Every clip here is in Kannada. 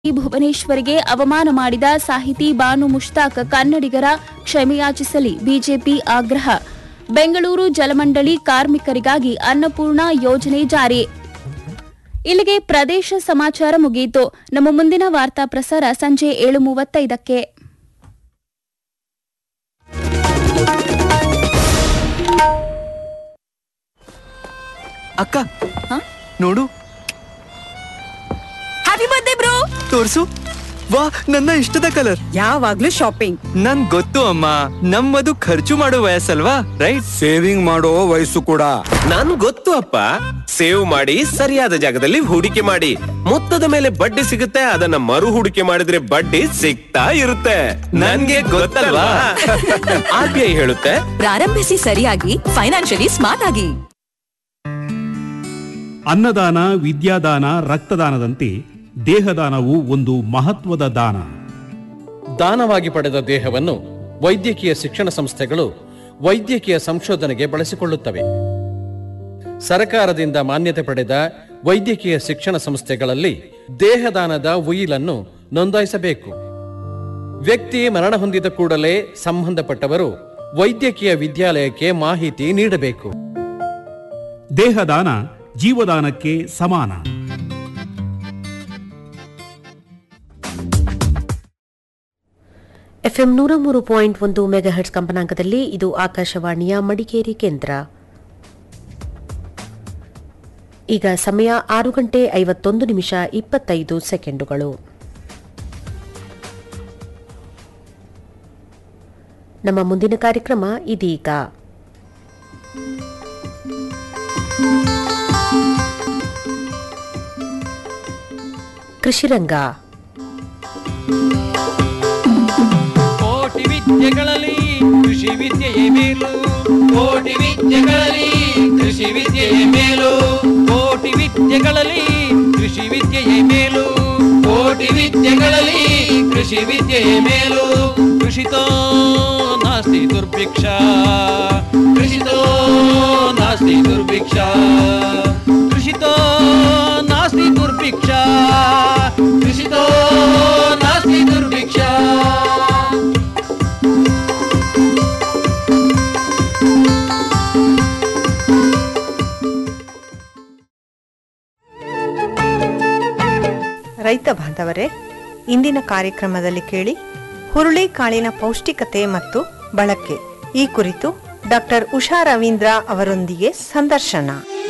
ಭುವನೇಶ್ವರಿಗೆ ಅವಮಾನ ಮಾಡಿದ ಸಾಹಿತಿ ಬಾನು ಮುಷ್ತಾಕ್ ಕನ್ನಡಿಗರ ಕ್ಷಮೆಯಾಚಿಸಲಿ ಬಿಜೆಪಿ ಆಗ್ರಹ ಬೆಂಗಳೂರು ಜಲಮಂಡಳಿ ಕಾರ್ಮಿಕರಿಗಾಗಿ ಅನ್ನಪೂರ್ಣ ಯೋಜನೆ ಜಾರಿ ಇಲ್ಲಿಗೆ ಪ್ರದೇಶ ಸಮಾಚಾರ ಮುಗಿಯಿತು ನಮ್ಮ ಮುಂದಿನ ವಾರ್ತಾ ಪ್ರಸಾರ ಸಂಜೆ ಏಳು ಮೂವತ್ತೈದಕ್ಕೆ ಅಕ್ಕ ನೋಡು ಹ್ಯಾಪಿ ಬರ್ತ್ಡೇ ಬ್ರೋ ತೋರ್ಸು ವಾ ನನ್ನ ಇಷ್ಟದ ಕಲರ್ ಯಾವಾಗ್ಲೂ ಶಾಪಿಂಗ್ ನನ್ ಗೊತ್ತು ಅಮ್ಮ ನಮ್ಮದು ಖರ್ಚು ಮಾಡೋ ವಯಸ್ಸಲ್ವಾ ರೈಟ್ ಸೇವಿಂಗ್ ಮಾಡೋ ವಯಸ್ಸು ಕೂಡ ನನ್ ಗೊತ್ತು ಅಪ್ಪ ಸೇವ್ ಮಾಡಿ ಸರಿಯಾದ ಜಾಗದಲ್ಲಿ ಹೂಡಿಕೆ ಮಾಡಿ ಮೊತ್ತದ ಮೇಲೆ ಬಡ್ಡಿ ಸಿಗುತ್ತೆ ಅದನ್ನ ಮರು ಹೂಡಿಕೆ ಮಾಡಿದ್ರೆ ಬಡ್ಡಿ ಸಿಗ್ತಾ ಇರುತ್ತೆ ನನ್ಗೆ ಗೊತ್ತಲ್ವಾ ಆರ್ ಬಿ ಐ ಹೇಳುತ್ತೆ ಪ್ರಾರಂಭಿಸಿ ಸರಿಯಾಗಿ ಫೈನಾನ್ಷಿಯಲಿ ಸ್ಮಾರ್ಟ್ ಆಗಿ ಅನ್ನದಾನ ವಿದ್ಯಾದಾನ ರಕ್ತದಾನದಂತೆ ದೇಹದಾನವು ಒಂದು ಮಹತ್ವದ ದಾನ ದಾನವಾಗಿ ಪಡೆದ ದೇಹವನ್ನು ವೈದ್ಯಕೀಯ ಶಿಕ್ಷಣ ಸಂಸ್ಥೆಗಳು ವೈದ್ಯಕೀಯ ಸಂಶೋಧನೆಗೆ ಬಳಸಿಕೊಳ್ಳುತ್ತವೆ ಸರಕಾರದಿಂದ ಮಾನ್ಯತೆ ಪಡೆದ ವೈದ್ಯಕೀಯ ಶಿಕ್ಷಣ ಸಂಸ್ಥೆಗಳಲ್ಲಿ ದೇಹದಾನದ ಉಯಿಲನ್ನು ನೋಂದಾಯಿಸಬೇಕು ವ್ಯಕ್ತಿ ಮರಣ ಹೊಂದಿದ ಕೂಡಲೇ ಸಂಬಂಧಪಟ್ಟವರು ವೈದ್ಯಕೀಯ ವಿದ್ಯಾಲಯಕ್ಕೆ ಮಾಹಿತಿ ನೀಡಬೇಕು ದೇಹದಾನ ಜೀವದಾನಕ್ಕೆ ಸಮಾನ ಎಫ್ಎಂ ನೂರ ಮೂರು ಪಾಯಿಂಟ್ ಒಂದು ಮೆಗಾಹೆಟ್ಸ್ ಕಂಪನಾಂಕದಲ್ಲಿ ಇದು ಆಕಾಶವಾಣಿಯ ಮಡಿಕೇರಿ ಕೇಂದ್ರ ಈಗ ಸಮಯ ಆರು ಗಂಟೆ ಐವತ್ತೊಂದು ನಿಮಿಷ ಇಪ್ಪತ್ತೈದು ಸೆಕೆಂಡುಗಳು ನಮ್ಮ ಮುಂದಿನ ಕಾರ್ಯಕ್ರಮ ಇದೀಗ ಕೃಷಿರಂಗ ಕೋಟಿ ವಿದ್ಯೆಗಳಲ್ಲಿ ಕೃಷಿ ವಿದ್ಯೆಯೇ ಮೇಲು ಕೋಟಿ ವಿದ್ಯೆಗಳಲ್ಲಿ ಕೃಷಿ ವಿದ್ಯೆಯೇ ಮೇಲು ಕೋಟಿ ವಿದ್ಯೆಗಳಲ್ಲಿ ಕೃಷಿ ವಿದ್ಯೆಯೇ ಮೇಲು ಕೋಟಿ ವಿದ್ಯೆಗಳಲ್ಲಿ ಕೃಷಿ ವಿದ್ಯೆಯೇ ಮೇಲು ಕೃಷಿತೋ ನಾಸ್ತಿ ದುರ್ಭಿಕ್ಷ ಕೃಷಿತೋ ನಾಸ್ತಿ ದುರ್ಭಿಕ್ಷ ಕೃಷಿತೋ ನಾಸ್ತಿ ದುರ್ಭಿಕ್ಷ ಕೃಷಿತೋ ನಾಸ್ತಿ ದುರ್ಭಿಕ್ಷ ರೈತ ಬಾಂಧವರೇ ಇಂದಿನ ಕಾರ್ಯಕ್ರಮದಲ್ಲಿ ಕೇಳಿ ಹುರುಳಿ ಕಾಳಿನ ಪೌಷ್ಟಿಕತೆ ಮತ್ತು ಬಳಕೆ ಈ ಕುರಿತು ಡಾಕ್ಟರ್ ಉಷಾ ರವೀಂದ್ರ ಅವರೊಂದಿಗೆ ಸಂದರ್ಶನ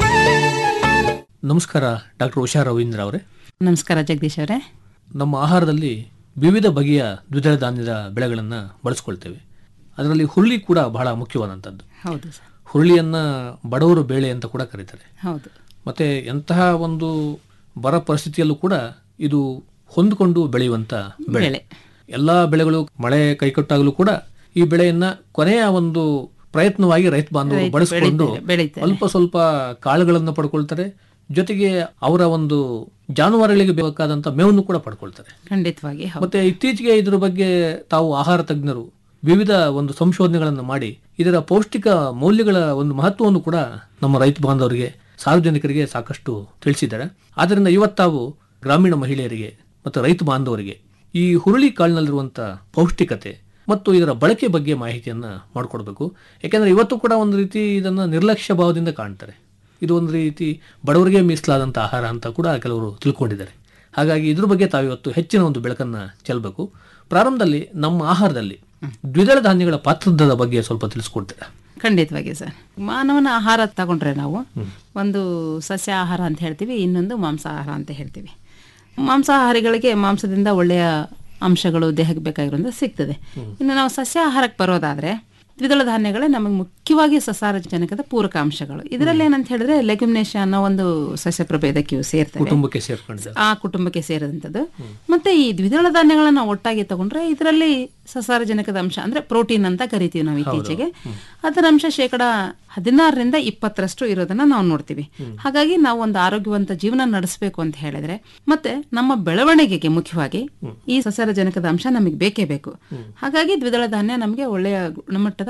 ನಮಸ್ಕಾರ ಡಾಕ್ಟರ್ ಉಷಾ ರವೀಂದ್ರ ಅವರೇ ನಮಸ್ಕಾರ ಜಗದೀಶ್ ಅವರೇ ನಮ್ಮ ಆಹಾರದಲ್ಲಿ ವಿವಿಧ ಬಗೆಯ ದ್ವಿದಳ ಧಾನ್ಯದ ಬೆಳೆಗಳನ್ನು ಬಳಸ್ಕೊಳ್ತೇವೆ ಅದರಲ್ಲಿ ಹುರುಳಿ ಕೂಡ ಬಹಳ ಮುಖ್ಯವಾದಂಥದ್ದು ಹೌದು ಸರ್ ಹುರುಳಿಯನ್ನ ಬಡವರು ಬೇಳೆ ಅಂತ ಕೂಡ ಕರೀತಾರೆ ಹೌದು ಮತ್ತೆ ಎಂತಹ ಒಂದು ಬರ ಪರಿಸ್ಥಿತಿಯಲ್ಲೂ ಕೂಡ ಇದು ಹೊಂದಿಕೊಂಡು ಬೆಳೆಯುವಂತ ಬೆಳೆ ಬೆಳೆ. ಎಲ್ಲಾ ಬೆಳೆಗಳು ಮಳೆ ಕೈಕೊಟ್ಟಾಗಲೂ ಕೂಡ ಈ ಬೆಳೆಯನ್ನ ಕೊನೆಯ ಒಂದು ಪ್ರಯತ್ನವಾಗಿ ರೈತ ಬಾಂಧವರು ರೈತ ಬಳಸಿಕೊಂಡು ಬೆಳೀತಾರೆ, ಬೆಳೀತಾರೆ. ಅಲ್ಪ ಸ್ವಲ್ಪ ಕಾಳುಗಳನ್ನು ಪಡ್ಕೊಳ್ತಾರೆ ಜೊತೆಗೆ ಅವರ ಒಂದು ಜಾನುವಾರುಗಳಿಗೆ ಬೇಕಾದಂತ ಮೇವನ್ನು ಕೂಡ ಪಡ್ಕೊಳ್ತಾರೆ ಖಂಡಿತವಾಗಿ ಹೌದು ಮತ್ತೆ ಇತ್ತೀಚೆಗೆ ಇದ್ರ ಬಗ್ಗೆ ತಾವು ಆಹಾರ ತಜ್ಞರು ವಿವಿಧ ಒಂದು ಸಂಶೋಧನೆಗಳನ್ನು ಮಾಡಿ ಇದರ ಪೌಷ್ಟಿಕ ಮೌಲ್ಯಗಳ ಒಂದು ಮಹತ್ವವನ್ನು ಕೂಡ ನಮ್ಮ ರೈತ ಬಾಂಧವರಿಗೆ ಸಾರ್ವಜನಿಕರಿಗೆ ಸಾಕಷ್ಟು ತಿಳಿಸಿದ್ದಾರೆ ಆದ್ದರಿಂದ ಇವತ್ತಾವು ಗ್ರಾಮೀಣ ಮಹಿಳೆಯರಿಗೆ ಮತ್ತು ರೈತ ಬಾಂಧವರಿಗೆ ಈ ಹುರುಳಿ ಕಾಳಿನಲ್ಲಿರುವಂಥ ಪೌಷ್ಟಿಕತೆ ಮತ್ತು ಇದರ ಬಳಕೆ ಬಗ್ಗೆ ಮಾಹಿತಿಯನ್ನ ಮಾಡಿಕೊಡ್ಬೇಕು ಯಾಕೆಂದ್ರೆ ಇವತ್ತು ಕೂಡ ಒಂದು ರೀತಿ ಇದನ್ನ ನಿರ್ಲಕ್ಷ್ಯ ಭಾವದಿಂದ ಕಾಣ್ತಾರೆ ಇದು ಒಂದು ರೀತಿ ಬಡವರಿಗೆ ಮೀಸಲಾದಂಥ ಆಹಾರ ಅಂತ ಕೂಡ ಕೆಲವರು ತಿಳ್ಕೊಂಡಿದ್ದಾರೆ ಹಾಗಾಗಿ ಇದ್ರ ಬಗ್ಗೆ ತಾವಿವತ್ತು ಹೆಚ್ಚಿನ ಒಂದು ಬೆಳಕನ್ನ ಚೆಲ್ಲಬೇಕು ಪ್ರಾರಂಭದಲ್ಲಿ ನಮ್ಮ ಆಹಾರದಲ್ಲಿ ದ್ವಿದಳ ಧಾನ್ಯಗಳ ಪಾತ್ರದ ಬಗ್ಗೆ ಸ್ವಲ್ಪ ತಿಳಿಸ್ಕೊಡ್ತೀರಾ ಖಂಡಿತವಾಗಿ ಸರ್ ಮಾನವನ ಆಹಾರ ತಗೊಂಡ್ರೆ ನಾವು ಒಂದು ಸಸ್ಯ ಆಹಾರ ಅಂತ ಹೇಳ್ತೀವಿ ಇನ್ನೊಂದು ಮಾಂಸಾಹಾರ ಅಂತ ಹೇಳ್ತೀವಿ ಮಾಂಸಾಹಾರಿಗಳಿಗೆ ಮಾಂಸದಿಂದ ಒಳ್ಳೆಯ ಅಂಶಗಳು ದೇಹಕ್ಕೆ ಬೇಕಾಗಿರೋದ್ರಿಂದ ಸಿಗ್ತದೆ ಇನ್ನು ನಾವು ಸಸ್ಯ ಆಹಾರಕ್ಕೆ ಬರೋದಾದ್ರೆ ದ್ವಿದಳ ಧಾನ್ಯಗಳೇ ನಮಗೆ ಮುಖ್ಯವಾಗಿ ಸಸಾರಜನಕದ ಪೂರಕ ಅಂಶಗಳು ಇದರಲ್ಲಿ ಏನಂತ ಹೇಳಿದ್ರೆ ಲೆಗ್ಯುಮಿನೇಷ ಅನ್ನೋ ಒಂದು ಸಸ್ಯ ಪ್ರಭೇದಕ್ಕೆ ಇವು ಸೇರ್ತವೆ ಕುಟುಂಬಕ್ಕೆ ಸೇರ್ಕೊಂಡಿದ್ದಾರೆ ಆ ಕುಟುಂಬಕ್ಕೆ ಸೇರಿದಂಥದ್ದು ಮತ್ತೆ ಈ ದ್ವಿದಳ ಧಾನ್ಯಗಳನ್ನ ಒಟ್ಟಾಗಿ ತಗೊಂಡ್ರೆ ಇದರಲ್ಲಿ ಸಸಾರಜನಕದ ಅಂಶ ಅಂದ್ರೆ ಪ್ರೋಟೀನ್ ಅಂತ ಕರಿತೀವಿ ನಾವು ಇತ್ತೀಚೆಗೆ ಅದರ ಅಂಶ ಶೇಕಡ ಹದಿನಾರರಿಂದ ಇಪ್ಪತ್ತರಷ್ಟು ಇರೋದನ್ನ ನಾವು ನೋಡ್ತೀವಿ ಹಾಗಾಗಿ ನಾವು ಒಂದು ಆರೋಗ್ಯವಂತ ಜೀವನ ನಡೆಸಬೇಕು ಅಂತ ಹೇಳಿದ್ರೆ ಮತ್ತೆ ನಮ್ಮ ಬೆಳವಣಿಗೆಗೆ ಮುಖ್ಯವಾಗಿ ಈ ಸಸಾರಜನಕದ ಅಂಶ ನಮಗೆ ಬೇಕೇ ಬೇಕು ಹಾಗಾಗಿ ದ್ವಿದಳ ಧಾನ್ಯ ನಮಗೆ ಒಳ್ಳೆಯ ಗುಣಮಟ್ಟದ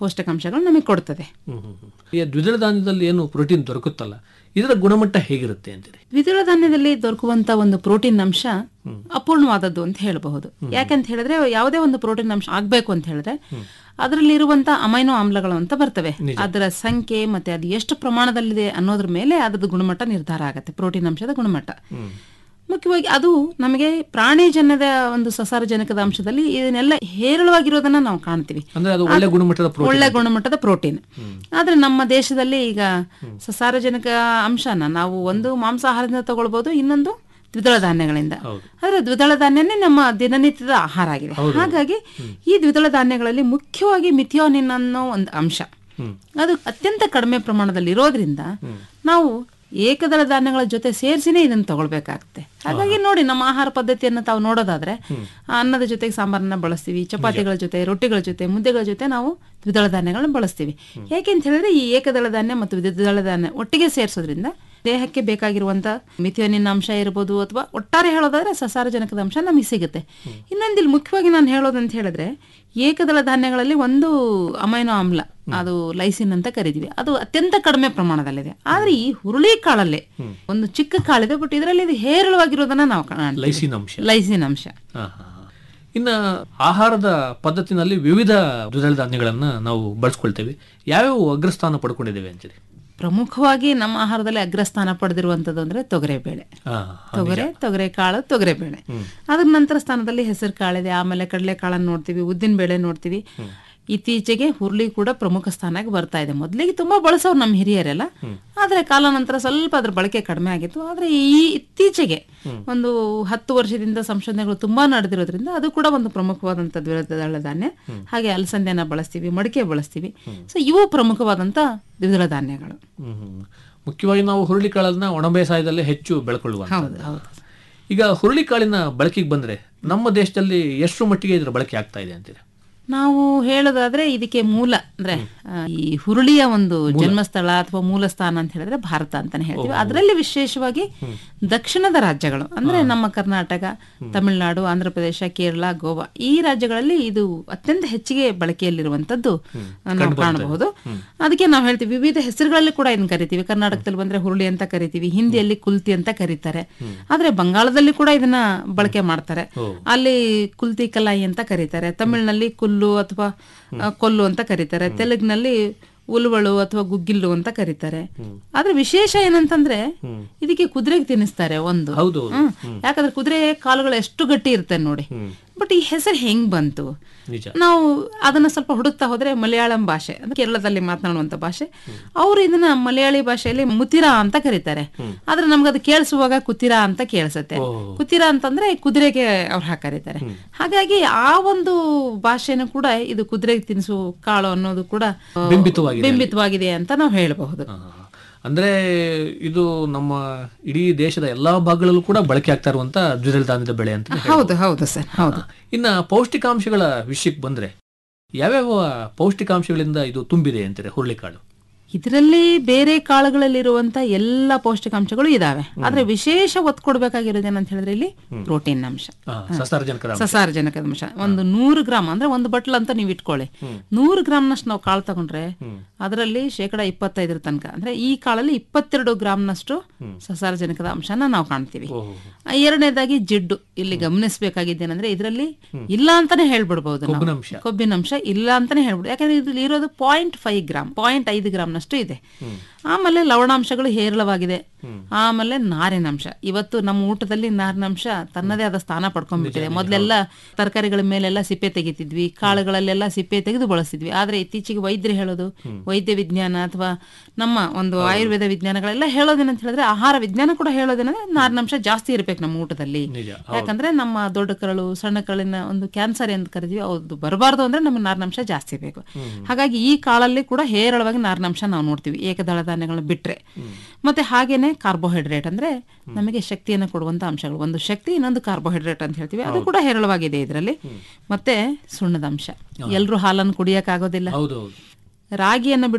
ಪೌಷ್ಟಿಕಾಂಶಗಳು ನಮಗೆ ಕೊಡ್ತದೆ ಹ್ಮ್, ಹ್ಮ್, ಹ್ಮ್. ಈ ದ್ವಿದಳ ಧಾನ್ಯದಲ್ಲಿ ಏನು ಪ್ರೋಟೀನ್ ದೊರಕುತ್ತಲ್ಲ ಇದರ ಗುಣಮಟ್ಟ ಹೇಗಿರುತ್ತೆ ಅಂತೀರಿ ದ್ವಿದಳ ಧಾನ್ಯದಲ್ಲಿ ದೊರಕುವಂತ ಒಂದು ಪ್ರೋಟೀನ್ ಅಂಶ ಅಪೂರ್ಣವಾದದ್ದು ಅಂತ ಹೇಳಬಹುದು ಯಾಕಂತ ಹೇಳಿದ್ರೆ ಯಾವುದೇ ಒಂದು ಪ್ರೋಟೀನ್ ಅಂಶ ಆಗ್ಬೇಕು ಅಂತ ಹೇಳಿದ್ರೆ ಅದರಲ್ಲಿ ಇರುವಂತ ಅಮೈನೋ ಆಮ್ಲಗಳು ಅಂತ ಬರ್ತವೆ ಅದರ ಸಂಖ್ಯೆ ಮತ್ತೆ ಅದು ಎಷ್ಟು ಪ್ರಮಾಣದಲ್ಲಿದೆ ಅನ್ನೋದ್ರ ಮೇಲೆ ಅದ್ರದ್ದು ಗುಣಮಟ್ಟ ನಿರ್ಧಾರ ಆಗುತ್ತೆ ಪ್ರೋಟೀನ್ ಅಂಶದ ಗುಣಮಟ್ಟ ಮುಖ್ಯವಾಗಿ ಅದು ನಮಗೆ ಪ್ರಾಣಿಜನ್ಯದ ಒಂದು ಸಸಾರಜನಕದ ಅಂಶದಲ್ಲಿ ಇದನ್ನೆಲ್ಲ ಹೇರಳವಾಗಿರೋದನ್ನ ನಾವು ಕಾಣ್ತೀವಿ ಅಂದ್ರೆ ಅದು ಒಳ್ಳೆ ಗುಣಮಟ್ಟದ ಪ್ರೋಟೀನ್ ಒಳ್ಳೆ ಗುಣಮಟ್ಟದ ಪ್ರೋಟೀನ್ ಆದ್ರೆ ನಮ್ಮ ದೇಶದಲ್ಲಿ ಈಗ ಸಸಾರಜನಕ ಅಂಶನ ನಾವು ಒಂದು ಮಾಂಸಾಹಾರದಿಂದ ತಗೊಳ್ಬಹುದು ಇನ್ನೊಂದು ದ್ವಿದಳ ಧಾನ್ಯಗಳಿಂದ ಆದ್ರೆ ದ್ವಿದಳ ಧಾನ್ಯನೇ ನಮ್ಮ ದಿನನಿತ್ಯದ ಆಹಾರ ಆಗಿದೆ ಹಾಗಾಗಿ ಈ ದ್ವಿದಳ ಧಾನ್ಯಗಳಲ್ಲಿ ಮುಖ್ಯವಾಗಿ ಮಿಥಿಯೋನಿನ್ ಅನ್ನೋ ಒಂದು ಅಂಶ ಅದು ಅತ್ಯಂತ ಕಡಿಮೆ ಪ್ರಮಾಣದಲ್ಲಿ ಇರೋದ್ರಿಂದ ನಾವು ಏಕದಳ ಧಾನ್ಯಗಳ ಜೊತೆ ಸೇರಿಸಿನೇ ಇದನ್ನು ತಗೊಳ್ಬೇಕಾಗುತ್ತೆ ಹಾಗಾಗಿ ನೋಡಿ ನಮ್ಮ ಆಹಾರ ಪದ್ಧತಿಯನ್ನು ತಾವು ನೋಡೋದಾದ್ರೆ ಆ ಅನ್ನದ ಜೊತೆಗೆ ಸಾಂಬಾರನ್ನ ಬಳಸ್ತೀವಿ ಚಪಾತಿಗಳ ಜೊತೆ ರೊಟ್ಟಿಗಳ ಜೊತೆ ಮುದ್ದೆಗಳ ಜೊತೆ ನಾವು ದ್ವಿದಳ ಧಾನ್ಯಗಳನ್ನ ಬಳಸ್ತೀವಿ ಯಾಕೆ ಅಂತ ಹೇಳಿದ್ರೆ ಈ ಏಕದಳ ಧಾನ್ಯ ಮತ್ತು ದ್ವಿದಳ ಧಾನ್ಯ ಒಟ್ಟಿಗೆ ಸೇರಿಸೋದ್ರಿಂದ ದೇಹಕ್ಕೆ ಬೇಕಾಗಿರುವಂತ ಮಿಥಿಯೋನಿನ್ ಅಂಶ ಇರ್ಬೋದು ಅಥವಾ ಒಟ್ಟಾರೆ ಹೇಳೋದಾದ್ರೆ ಸಸಾರಜನಕದ ಅಂಶ ನಮಗೆ ಸಿಗುತ್ತೆ ಇನ್ನೊಂದು ಇಲ್ಲಿ ಮುಖ್ಯವಾಗಿ ನಾನು ಹೇಳೋದಂತ ಹೇಳಿದ್ರೆ ಏಕದಳ ಧಾನ್ಯಗಳಲ್ಲಿ ಒಂದು ಅಮೈನೋ ಆಮ್ಲ ಅದು ಲೈಸಿನ್ ಅಂತ ಕರಿತೀವಿ ಅದು ಅತ್ಯಂತ ಕಡಿಮೆ ಪ್ರಮಾಣದಲ್ಲಿದೆ ಆದ್ರೆ ಈ ಹುರುಳಿ ಕಾಳಲ್ಲೇ ಒಂದು ಚಿಕ್ಕ ಕಾಳಿದೆ ಬಟ್ ಇದರಲ್ಲಿ ಇದು ಹೇರಳವಾಗಿರೋದನ್ನ ನಾವು ಕಾಣ್ತೀವಿ. ಲೈಸಿನ್ ಅಂಶ ಲೈಸಿನ್ ಅಂಶ ಹಾ, ಹಾ, ಹಾ. ಇನ್ನ ಆಹಾರದ ಪದ್ಧತಿನಲ್ಲಿ ವಿವಿಧ ದ್ವಿದಳ ಧಾನ್ಯಗಳನ್ನ ನಾವು ಬಳಸ್ಕೊಳ್ತೇವೆ ಯಾವ್ಯಾವ ಅಗ್ರಸ್ಥಾನ ಪಡ್ಕೊಂಡಿದ್ದೇವೆ ಅಂತೀರಿ ಪ್ರಮುಖವಾಗಿ ನಮ್ಮ ಆಹಾರದಲ್ಲಿ ಅಗ್ರಸ್ಥಾನ ಪಡೆದಿರುವಂತದ್ದು ಅಂದ್ರೆ ತೊಗರೆಬೇಳೆ ಹಾ, ತೊಗರೆ ತೊಗರೆ ಕಾಳು ತೊಗರೆ ಬೇಳೆ ಅದ್ರ ನಂತರ ಸ್ಥಾನದಲ್ಲಿ ಹೆಸರು ಕಾಳಿದೆ ಆಮೇಲೆ ಕಡಲೆ ಕಾಳನ್ನು ನೋಡ್ತೀವಿ ಉದ್ದಿನ ಬೇಳೆ ನೋಡ್ತೀವಿ ಇತ್ತೀಚೆಗೆ ಹುರುಳಿ ಕೂಡ ಪ್ರಮುಖ ಸ್ಥಾನಕ್ಕೆ ಬರ್ತಾ ಇದೆ ಮೊದಲಿಗೆ ತುಂಬಾ ಬಳಸೋರು ನಮ್ಮ ಹಿರಿಯರೆಲ್ಲ ಆದ್ರೆ ಕಾಲಾನಂತರ ಸ್ವಲ್ಪ ಅದ್ರ ಬಳಕೆ ಕಡಿಮೆ ಆಗಿತ್ತು ಆದ್ರೆ ಈ ಇತ್ತೀಚೆಗೆ ಒಂದು ಹತ್ತು ವರ್ಷದಿಂದ ಸಂಶೋಧನೆಗಳು ತುಂಬಾ ನಡೆದಿರೋದ್ರಿಂದ ಅದು ಕೂಡ ಒಂದು ಪ್ರಮುಖವಾದಂತ ದ್ವಿದಳ ಧಾನ್ಯ ಹಾಗೆ ಅಲಸಂದೆನ ಬಳಸ್ತೀವಿ ಮಡಿಕೆ ಬಳಸ್ತೀವಿ ಸೊ ಇವು ಪ್ರಮುಖವಾದಂತ ದ್ವಿದಳ ಧಾನ್ಯಗಳು ಹ್ಮ್, ಹ್ಮ್. ಮುಖ್ಯವಾಗಿ ನಾವು ಹುರುಳಿಕಾಳನ್ನ ಒಣ ಬೇಸಾಯದಲ್ಲಿ ಹೆಚ್ಚು ಬೆಳ್ಕೊಳ್ಳುವ ಹೌದು ಹೌದು ಈಗ ಹುರುಳಿಕಾಳಿನ ಬಳಕೆಗೆ ಬಂದ್ರೆ ನಮ್ಮ ದೇಶದಲ್ಲಿ ಎಷ್ಟು ಮಟ್ಟಿಗೆ ಇದರ ಬಳಕೆ ಆಗ್ತಾ ಇದೆ ಅಂತೀರಿ ನಾವು ಹೇಳೋದಾದ್ರೆ ಇದಕ್ಕೆ ಮೂಲ ಅಂದ್ರೆ ಆ, ಈ ಹುರುಳಿಯ ಒಂದು ಜನ್ಮಸ್ಥಳ ಅಥವಾ ಮೂಲ ಸ್ಥಾನ ಅಂತ ಹೇಳಿದ್ರೆ ಭಾರತ ಅಂತಾನೆ ಹೇಳ್ತೀವಿ ಅದರಲ್ಲಿ ವಿಶೇಷವಾಗಿ ದಕ್ಷಿಣದ ರಾಜ್ಯಗಳು ಅಂದ್ರೆ ನಮ್ಮ ಕರ್ನಾಟಕ ತಮಿಳುನಾಡು ಆಂಧ್ರ ಪ್ರದೇಶ ಕೇರಳ ಗೋವಾ ಈ ರಾಜ್ಯಗಳಲ್ಲಿ ಇದು ಅತ್ಯಂತ ಹೆಚ್ಚಿಗೆ ಬಳಕೆಯಲ್ಲಿರುವಂತದ್ದು ನಾವು ಕಾಣಬಹುದು ಅದಕ್ಕೆ ನಾವು ಹೇಳ್ತೀವಿ ವಿವಿಧ ಹೆಸರುಗಳಲ್ಲಿ ಕೂಡ ಇದನ್ನ ಕರಿತೀವಿ ಕರ್ನಾಟಕದಲ್ಲಿ ಬಂದ್ರೆ ಹುರುಳಿ ಅಂತ ಕರಿತೀವಿ ಹಿಂದಿಯಲ್ಲಿ ಕುಲ್ತಿ ಅಂತ ಕರೀತಾರೆ ಆದ್ರೆ ಬಂಗಾಳದಲ್ಲಿ ಕೂಡ ಇದನ್ನ ಬಳಕೆ ಮಾಡ್ತಾರೆ ಅಲ್ಲಿ ಕುಲ್ತಿ ಕಲಾಯಿ ಅಂತ ಕರೀತಾರೆ ತಮಿಳಿನಲ್ಲಿ ಕುಲ್ಲು ಅಥವಾ ಆ, ಕೊಲ್ಲು ಅಂತ ಕರೀತಾರೆ ತೆಲುಗಿನಲ್ಲಿ ಉಲ್ವಳು ಅಥವಾ ಗುಗ್ಗಿಲ್ಲು ಅಂತ ಕರೀತಾರೆ ಆದ್ರೆ ವಿಶೇಷ ಏನಂತಂದ್ರೆ ಇದಕ್ಕೆ ಕುದುರೆಗೆ ತಿನ್ನಿಸ್ತಾರೆ ಒಂದು ಹೌದು ಹ್ಮ್. ಯಾಕಂದ್ರೆ ಕುದುರೆ ಕಾಲುಗಳು ಎಷ್ಟು ಗಟ್ಟಿ ಇರುತ್ತೆ ನೋಡಿ ಬಟ್ ಈ ಹೆಸರು ಹೆಂಗ್ ಬಂತು ನಿಜ ನಾವು ಅದನ್ನ ಸ್ವಲ್ಪ ಹುಡುಕ್ತಾ ಹೋದ್ರೆ ಮಲಯಾಳಂ ಭಾಷೆ ಅಂದ್ರೆ ಕೇರಳದಲ್ಲಿ ಮಾತನಾಡುವಂತ ಭಾಷೆ ಅವರು ಇದನ್ನ ಮಲಯಾಳಿ ಭಾಷೆಯಲ್ಲಿ ಮುತಿರಾ ಅಂತ ಕರೀತಾರೆ ಆದ್ರೆ ನಮ್ಗೆ ಅದು ಕೇಳಿಸುವಾಗ ಕುತಿರಾ ಅಂತ ಕೇಳಿಸುತ್ತೆ ಕುತಿರಾ ಅಂತಂದ್ರೆ ಕುದುರೆಗೆ ಅವ್ರು ಹಾಕರಿತಾರೆ ಹಾಗಾಗಿ ಆ ಒಂದು ಭಾಷೆನೂ ಕೂಡ ಇದು ಕುದುರೆಗೆ ತಿನಿಸು ಕಾಳು ಅನ್ನೋದು ಕೂಡ ಆ, ಬಿಂಬಿತವಾಗಿದೆ ಬಿಂಬಿತವಾಗಿದೆ ಅಂತ ನಾವು ಹೇಳಬಹುದು ಅಂದ್ರೆ ಇದು ನಮ್ಮ ಇಡೀ ದೇಶದ ಎಲ್ಲಾ ಭಾಗಗಳಲ್ಲೂ ಕೂಡ ಬಳಕೆ ಆಗ್ತಾ ಇರುವಂತ ದ್ವಿದಳ ಧಾನ್ಯದ ಬೆಳೆ ಅಂತ ಹೌದು ಹೌದು ಸರ್ ಹೌದು ಇನ್ನ ಪೌಷ್ಟಿಕಾಂಶಗಳ ವಿಷಯಕ್ಕೆ ಬಂದ್ರೆ ಯಾವ್ಯಾವ ಪೌಷ್ಟಿಕಾಂಶಗಳಿಂದ ಇದು ತುಂಬಿದೆ ಅಂತಾರೆ ಹುರುಳಿಕಾಳು ಇದರಲ್ಲಿ ಬೇರೆ ಕಾಳುಗಳಲ್ಲಿರುವಂತ ಎಲ್ಲ ಪೌಷ್ಟಿಕಾಂಶಗಳು ಇದಾವೆ ಆದ್ರೆ ವಿಶೇಷ ಒತ್ತು ಕೊಡ್ಬೇಕಾಗಿರೋದು ಏನಂತ ಹೇಳಿದ್ರೆ ಇಲ್ಲಿ ಪ್ರೋಟೀನ್ ಅಂಶ ಆ, ಸಸಾರಜನಕದ ಅಂಶ. ಸಸಾರಜನಕದ ಅಂಶ ಒಂದು ನೂರು ಗ್ರಾಮ್ ಅಂದ್ರೆ ಒಂದು ಬಟ್ಲ ಅಂತ ನೀವು ಇಟ್ಕೊಳ್ಳಿ ನೂರು ಗ್ರಾಮ್ನಷ್ಟು ನಾವು ಕಾಳು ತಗೊಂಡ್ರೆ ಅದರಲ್ಲಿ ಶೇಕಡ ಇಪ್ಪತ್ತೈದರ ತನಕ ಅಂದ್ರೆ ಈ ಕಾಳಲ್ಲಿ ಇಪ್ಪತ್ತೆರಡು ಗ್ರಾಮ್ನಷ್ಟು ಸಸಾರಜನಕದ ಅಂಶನ ನಾವು ಕಾಣ್ತೀವಿ ಆ, ಎರಡನೇದಾಗಿ ಜಿಡ್ಡು ಇಲ್ಲಿ ಗಮನಿಸಬೇಕಾಗಿದ್ದೇನೆಂದ್ರೆ ಇದರಲ್ಲಿ ಇಲ್ಲ ಅಂತಾನೆ ಹೇಳ್ಬಿಡ್ಬಹುದು ನಾವು. ಕೊಬ್ಬಿನಾಂಶ. ಕೊಬ್ಬಿನಂಶ ಇಲ್ಲ ಅಂತಾನೆ ಹೇಳ್ಬಿಡು ಯಾಕಂದ್ರೆ ಇದ್ರಲ್ಲಿ ಇರೋದು ಪಾಯಿಂಟ್ ಫೈವ್ ಗ್ರಾಮ್ ಪಾಯಿಂಟ್ ಐದು ಗ್ರಾಮ್ನಷ್ಟು ಇದೆ ಆಮೇಲೆ ಲವಣಾಂಶಗಳು ಹೇರಳವಾಗಿದೆ ಆಮೇಲೆ ನಾರಿನಂಶ ಇವತ್ತು ನಮ್ಮ ಊಟದಲ್ಲಿ ನಾರಿನಂಶ ತನ್ನದೇ ಆದ ಸ್ಥಾನ ಪಡ್ಕೊಂಡ್ಬಿಟ್ಟಿದೆ ಮೊದಲೆಲ್ಲ ತರಕಾರಿಗಳ ಮೇಲೆಲ್ಲ ಸಿಪ್ಪೆ ತೆಗಿತಿದ್ವಿ ಕಾಳುಗಳಲ್ಲೆಲ್ಲ ಸಿಪ್ಪೆ ತೆಗೆದು ಬಳಸ್ತಿದ್ವಿ ಆದ್ರೆ ಇತ್ತೀಚೆಗೆ ವೈದ್ಯರು ಹೇಳೋದು ವೈದ್ಯ ವಿಜ್ಞಾನ ಅಥವಾ ನಮ್ಮ ಒಂದು ಆಯುರ್ವೇದ ವಿಜ್ಞಾನಗಳೆಲ್ಲ ಹೇಳೋದೇನಂತ ಹೇಳಿದ್ರೆ ಆಹಾರ ವಿಜ್ಞಾನ ಕೂಡ ಹೇಳೋದೇನಂದ್ರೆ ನಾರಿನಂಶ ಜಾಸ್ತಿ ಇರ್ಬೇಕು ನಮ್ಮ ಊಟದಲ್ಲಿ ಯಾಕಂದ್ರೆ ನಮ್ಮ ದೊಡ್ಡ ಕರಳು ಸಣ್ಣ ಕರಳಿನ ಒಂದು ಕ್ಯಾನ್ಸರ್ ಅಂತ ಕರಿತೀವಿ ಅದು ಬರಬಾರ್ದು ಅಂದ್ರೆ ನಮಗೆ ನಾರಿನಂಶ ಜಾಸ್ತಿ ಬೇಕು ಹಾಗಾಗಿ ಈ ಕಾಳಲ್ಲಿ ಕೂಡ ಹೇರಳವಾಗಿ ನಾರಿನಂಶ ನಾವು ನೋಡ್ತೀವಿ ಏಕದಳ ಧಾನ್ಯಗಳನ್ನ ಬಿಟ್ರೆ ಮತ್ತೆ ಹಾಗೇನೆ ಕಾರ್ಬೋಹೈಡ್ರೇಟ್ ಅಂದ್ರೆ ನಮಗೆ ಶಕ್ತಿಯನ್ನು ಕೊಡುವಂತ ಅಂಶಗಳು ಒಂದು ಶಕ್ತಿ ಇನ್ನೊಂದು ಕಾರ್ಬೋಹೈಡ್ರೇಟ್ ಅಂತ ಹೇಳ್ತೀವಿ ಅದು ಕೂಡ ಹೇರಳವಾಗಿದೆ ಇದರಲ್ಲಿ ಮತ್ತೆ ಸುಣ್ಣದ ಅಂಶ ಎಲ್ರು ಹಾಲನ್ನು ಕುಡಿಯಕ್ ಆಗೋದಿಲ್ಲ ಹೌದು ಹೌದು ರಾಗಿಯನ್ನು ಬಿಟ್ರೆ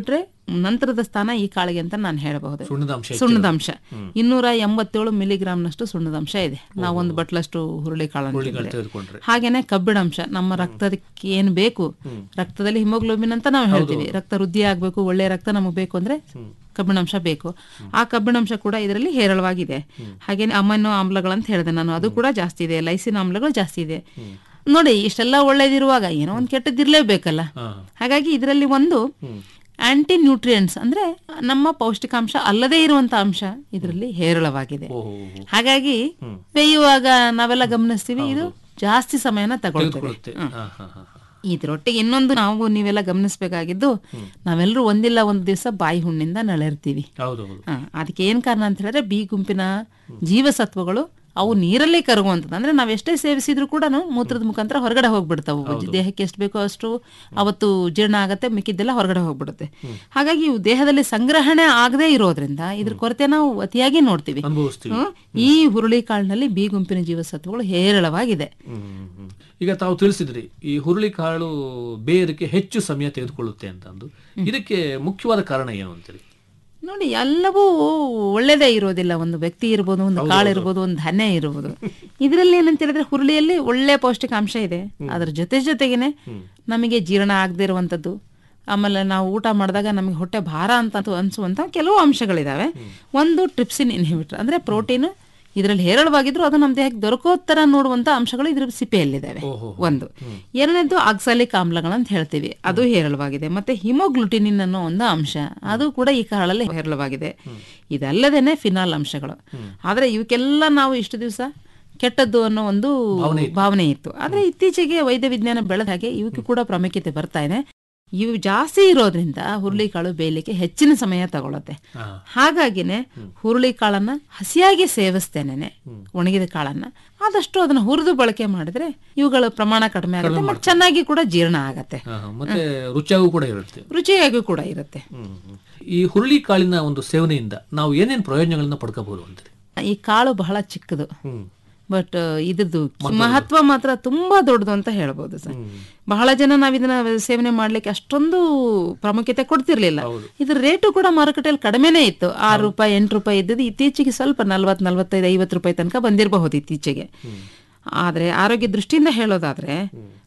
ನಂತರದ ಸ್ಥಾನ ಈ ಕಾಳಿಗೆ ಅಂತ ನಾನು ಹೇಳಬಹುದು ಸುಣ್ಣದ ಅಂಶ ಹೆಚ್ಚಿರೋದು. ಸುಣ್ಣದ ಅಂಶ ಇನ್ನೂರ ಎಂಬತ್ತೇಳು ಮಿಲಿಗ್ರಾಮ್ನಷ್ಟು ಸುಣ್ಣದ ಅಂಶ ಇದೆ ನಾವು ಒಂದು ಬಟ್ಲಷ್ಟು ಹುರುಳಿ ಕಾಳನ್ನು ಹುರುಳಿಕಾಳು ತಿಂದ್ರೆ. ತೆಗೆದುಕೊಂಡ್ರೆ. ಹಾಗೇನೆ ಕಬ್ಬಿಣಾಂಶ ನಮ್ಮ ರಕ್ತದಕ್ಕೆ ಏನ್ ಬೇಕು ರಕ್ತದಲ್ಲಿ ಹಿಮೋಗ್ಲೋಬಿನ್ ಅಂತ ನಾವು ಹೇಳ್ತೀವಿ ರಕ್ತ ವೃದ್ಧಿ ಆಗ್ಬೇಕು ಒಳ್ಳೆ ರಕ್ತ ನಮಗೆ ಬೇಕು ಅಂದ್ರೆ ಕಬ್ಬಿಣಾಂಶ ಬೇಕು ಆ ಕಬ್ಬಿಣಾಂಶ ಕೂಡ ಇದರಲ್ಲಿ ಹೇರಳವಾಗಿದೆ ಹಾಗೇನೆ ಅಮೈನೋ ಆಮ್ಲಗಳಂತ ಹೇಳಿದೆ ನಾನು ಅದು ಕೂಡ ಜಾಸ್ತಿ ಇದೆ ಲೈಸಿನ್ ಆಮ್ಲಗಳು ಜಾಸ್ತಿ ಇದೆ ನೋಡಿ ಇಷ್ಟೆಲ್ಲ ಒಳ್ಳೇದಿರುವಾಗ ಏನೋ ಒಂದು ಕೆಟ್ಟದಿರ್ಲೇಬೇಕಲ್ಲ ಹಾಗಾಗಿ ಇದರಲ್ಲಿ ಒಂದು ಆಂಟಿ ನ್ಯೂಟ್ರಿಯೆಂಟ್ಸ್ ಅಂದ್ರೆ ನಮ್ಮ ಪೌಷ್ಟಿಕಾಂಶ ಅಲ್ಲದೇ ಇರುವಂತ ಅಂಶ ಇದರಲ್ಲಿ ಹೇರಳವಾಗಿದೆ ಹಾಗಾಗಿ ಬೇಯುವಾಗ ನಾವೆಲ್ಲ ಗಮನಿಸ್ತೀವಿ ಇದು ಜಾಸ್ತಿ ಸಮಯನ ತಗೊಳ್ತೇವೆ ತೆಗೆದುಕೊಳ್ಳುತ್ತೆ ಹ್ಮ್. ಹಾ, ಹಾ, ಹಾ, ಹಾ. ಇದ್ರೊಟ್ಟಿಗೆ ಇನ್ನೊಂದು ನಾವು ನೀವೆಲ್ಲ ಗಮನಿಸಬೇಕಾಗಿದ್ದು ನಾವೆಲ್ಲರೂ ಒಂದಿಲ್ಲ ಒಂದು ದಿವಸ ಬಾಯಿ ಹುಣ್ಣಿಂದ ನಳರ್ತೀವಿ ಹೌದು ಹೌದು ಹ, ಅದಕ್ಕೆ ಏನ್ ಕಾರಣ ಅಂತ ಹೇಳಿದ್ರೆ ಬಿ ಗುಂಪಿನ ಜೀವಸತ್ವಗಳು ಅವು ನೀರಲ್ಲೇ ಕರಗುವಂಥದ್ದು ಅಂದ್ರೆ ನಾವ್ ಎಷ್ಟೇ ಸೇವಿಸಿದ್ರು ಕೂಡ ಮೂತ್ರದ ಮುಖಾಂತರ ಹೊರಗಡೆ ಹೋಗ್ಬಿಡ್ತಾವೆ ದೇಹಕ್ಕೆ ಎಷ್ಟು ಬೇಕೋ ಅಷ್ಟು ಅವತ್ತು ಜೀರ್ಣ ಆಗತ್ತೆ ಮಿಕ್ಕಿದ್ದೆಲ್ಲ ಹೊರಗಡೆ ಹೋಗ್ಬಿಡುತ್ತೆ ಹಾಗಾಗಿ ಇವು ದೇಹದಲ್ಲಿ ಸಂಗ್ರಹಣೆ ಆಗದೇ ಇರೋದ್ರಿಂದ ಇದ್ರ ಕೊರತೆ ನಾವು ಅತಿಯಾಗಿ ನೋಡ್ತೀವಿ ಅನುಭವಿಸ್ತೀವಿ ಹ್ಮ್? ಈ ಹುರುಳಿ ಕಾಳಿನಲ್ಲಿ ಬಿ ಗುಂಪಿನ ಜೀವಸತ್ವಗಳು ಹೇರಳವಾಗಿದೆ ಈಗ ತಾವು ತಿಳಿಸಿದ್ರಿ ಈ ಹುರುಳಿ ಕಾಳು ಬೇಯದಕ್ಕೆ ಹೆಚ್ಚು ಸಮಯ ತೆಗೆದುಕೊಳ್ಳುತ್ತೆ ಅಂತ ಅಂದು ಇದಕ್ಕೆ ಮುಖ್ಯವಾದ ಕಾರಣ ಏನು ಅಂತೀರಿ ನೋಡಿ ಎಲ್ಲವೂ ಒಳ್ಳೇದೇ ಇರೋದಿಲ್ಲ ಒಂದು ವ್ಯಕ್ತಿ ಇರ್ಬೋದು ಒಂದು ಕಾಳು ಇರ್ಬೋದು ಒಂದು ಧಾನ್ಯ ಇರ್ಬೋದು ಇದರಲ್ಲಿ ಏನಂತ ಹೇಳಿದ್ರೆ ಹುರುಳಿಯಲ್ಲಿ ಒಳ್ಳೆ ಪೌಷ್ಟಿಕಾಂಶ ಇದೆ ಅದ್ರ ಜೊತೆ ಜೊತೆಗೇನೆ ನಮಗೆ ಜೀರ್ಣ ಆಗದೆ ಇರುವಂಥದ್ದು ಆಮೇಲೆ ನಾವು ಊಟ ಮಾಡಿದಾಗ ನಮಗೆ ಹೊಟ್ಟೆ ಭಾರ ಅಂತ ಅನ್ಸುವಂತ ಕೆಲವು ಅಂಶಗಳಿದಾವೆ ಒಂದು ಟ್ರಿಪ್ಸಿನ್ ಇನ್ಹಿಬಿಟರ್ ಅಂದ್ರೆ ಪ್ರೋಟೀನ್ ಇದರಲ್ಲಿ ಹೇರಳವಾಗಿದ್ರು ಅದು ನಮ್ಮ ದೇಹಕ್ಕೆ ದೊರಕೋ ತರ ನೋಡುವಂತ ಅಂಶಗಳು ಇದ್ರ ಸಿಪೆಯಲ್ಲಿದ್ದಾವೆ ಒಂದು ಎರಡನೇದು ಆಕ್ಸಾಲಿಕ್ ಆಮ್ಲಗಳಂತ ಹೇಳ್ತೀವಿ ಅದು ಹೇರಳವಾಗಿದೆ ಮತ್ತೆ ಹಿಮೋಗ್ಲುಟಿನಿನ್ ಅನ್ನೋ ಒಂದು ಅಂಶ ಅದು ಕೂಡ ಈ ಕಾಳಲ್ಲಿ ಹೇರಳವಾಗಿದೆ ಇದಲ್ಲದೇನೆ ಫಿನಾಲ್ ಅಂಶಗಳು ಆದ್ರೆ ಇವಕ್ಕೆಲ್ಲ ನಾವು ಇಷ್ಟು ದಿವಸ ಕೆಟ್ಟದ್ದು ಅನ್ನೋ ಒಂದು ಭಾವನೆ ಇತ್ತು ಆದ್ರೆ ಇತ್ತೀಚೆಗೆ ವೈದ್ಯ ವಿಜ್ಞಾನ ಬೆಳೆದ ಹಾಗೆ ಇವಕ್ಕೆ ಕೂಡ ಪ್ರಾಮುಖ್ಯತೆ ಬರ್ತಾ ಇದೆ ಇವು ಜಾಸ್ತಿ ಇರೋದ್ರಿಂದ ಹುರುಳಿಕಾಳು ಬೇಯಲಿಕ್ಕೆ ಹೆಚ್ಚಿನ ಸಮಯ ತಗೊಳುತ್ತೆ ಹಾಗಾಗಿನೇ ಹುರುಳಿ ಕಾಳನ್ನ ಹಸಿಯಾಗಿ ಸೇವಿಸ್ತೇನೆ ಒಣಗಿದ ಕಾಳನ್ನ ಆದಷ್ಟು ಅದನ್ನ ಹುರಿದು ಬಳಕೆ ಮಾಡಿದ್ರೆ ಇವುಗಳ ಪ್ರಮಾಣ ಕಡಿಮೆ ಆಗುತ್ತೆ ಮತ್ತೆ ಚೆನ್ನಾಗಿ ಕೂಡ ಜೀರ್ಣ ಆಗತ್ತೆ ಹಾ, ಹಾ. ಮತ್ತೆ ರುಚಿಯಾಗೂ ಕೂಡ ಇರುತ್ತೆ ರುಚಿಯಾಗಿ ಕೂಡ ಇರುತ್ತೆ ಈ ಹುರುಳಿ ಕಾಳಿನ ಒಂದು ಸೇವನೆಯಿಂದ ನಾವು ಏನೇನು ಪ್ರಯೋಜನಗಳನ್ನ ಪಡ್ಕೋಬಹುದು ಅಂತೀರಿ ಈ ಕಾಳು ಬಹಳ ಚಿಕ್ಕದು ಬಟ್ ಇದ್ರದ್ದು ಮಹತ್ವ ಮಾತ್ರ ತುಂಬಾ ದೊಡ್ಡದು ಅಂತ ಹೇಳ್ಬೋದು ಸರ್ ಬಹಳ ಜನ ನಾವ್ ಇದನ್ನ ಸೇವನೆ ಮಾಡ್ಲಿಕ್ಕೆ ಅಷ್ಟೊಂದು ಪ್ರಾಮುಖ್ಯತೆ ಕೊಡ್ತಿರ್ಲಿಲ್ಲ ಇದ್ರ ರೇಟು ಕೂಡ ಮಾರುಕಟ್ಟೆಯಲ್ಲಿ ಕಡಿಮೆನೇ ಇತ್ತು ಆರು ರೂಪಾಯಿ ಎಂಟು ರೂಪಾಯಿ ಇದ್ದದ್ದು ಇತ್ತೀಚೆಗೆ ಸ್ವಲ್ಪ ನಲ್ವತ್ ನಲ್ವತ್ತೈದು ಐವತ್ತು ರೂಪಾಯಿ ತನಕ ಬಂದಿರಬಹುದು ಇತ್ತೀಚೆಗೆ ಆದ್ರೆ ಆರೋಗ್ಯ ದೃಷ್ಟಿಯಿಂದ ಹೇಳೋದಾದ್ರೆ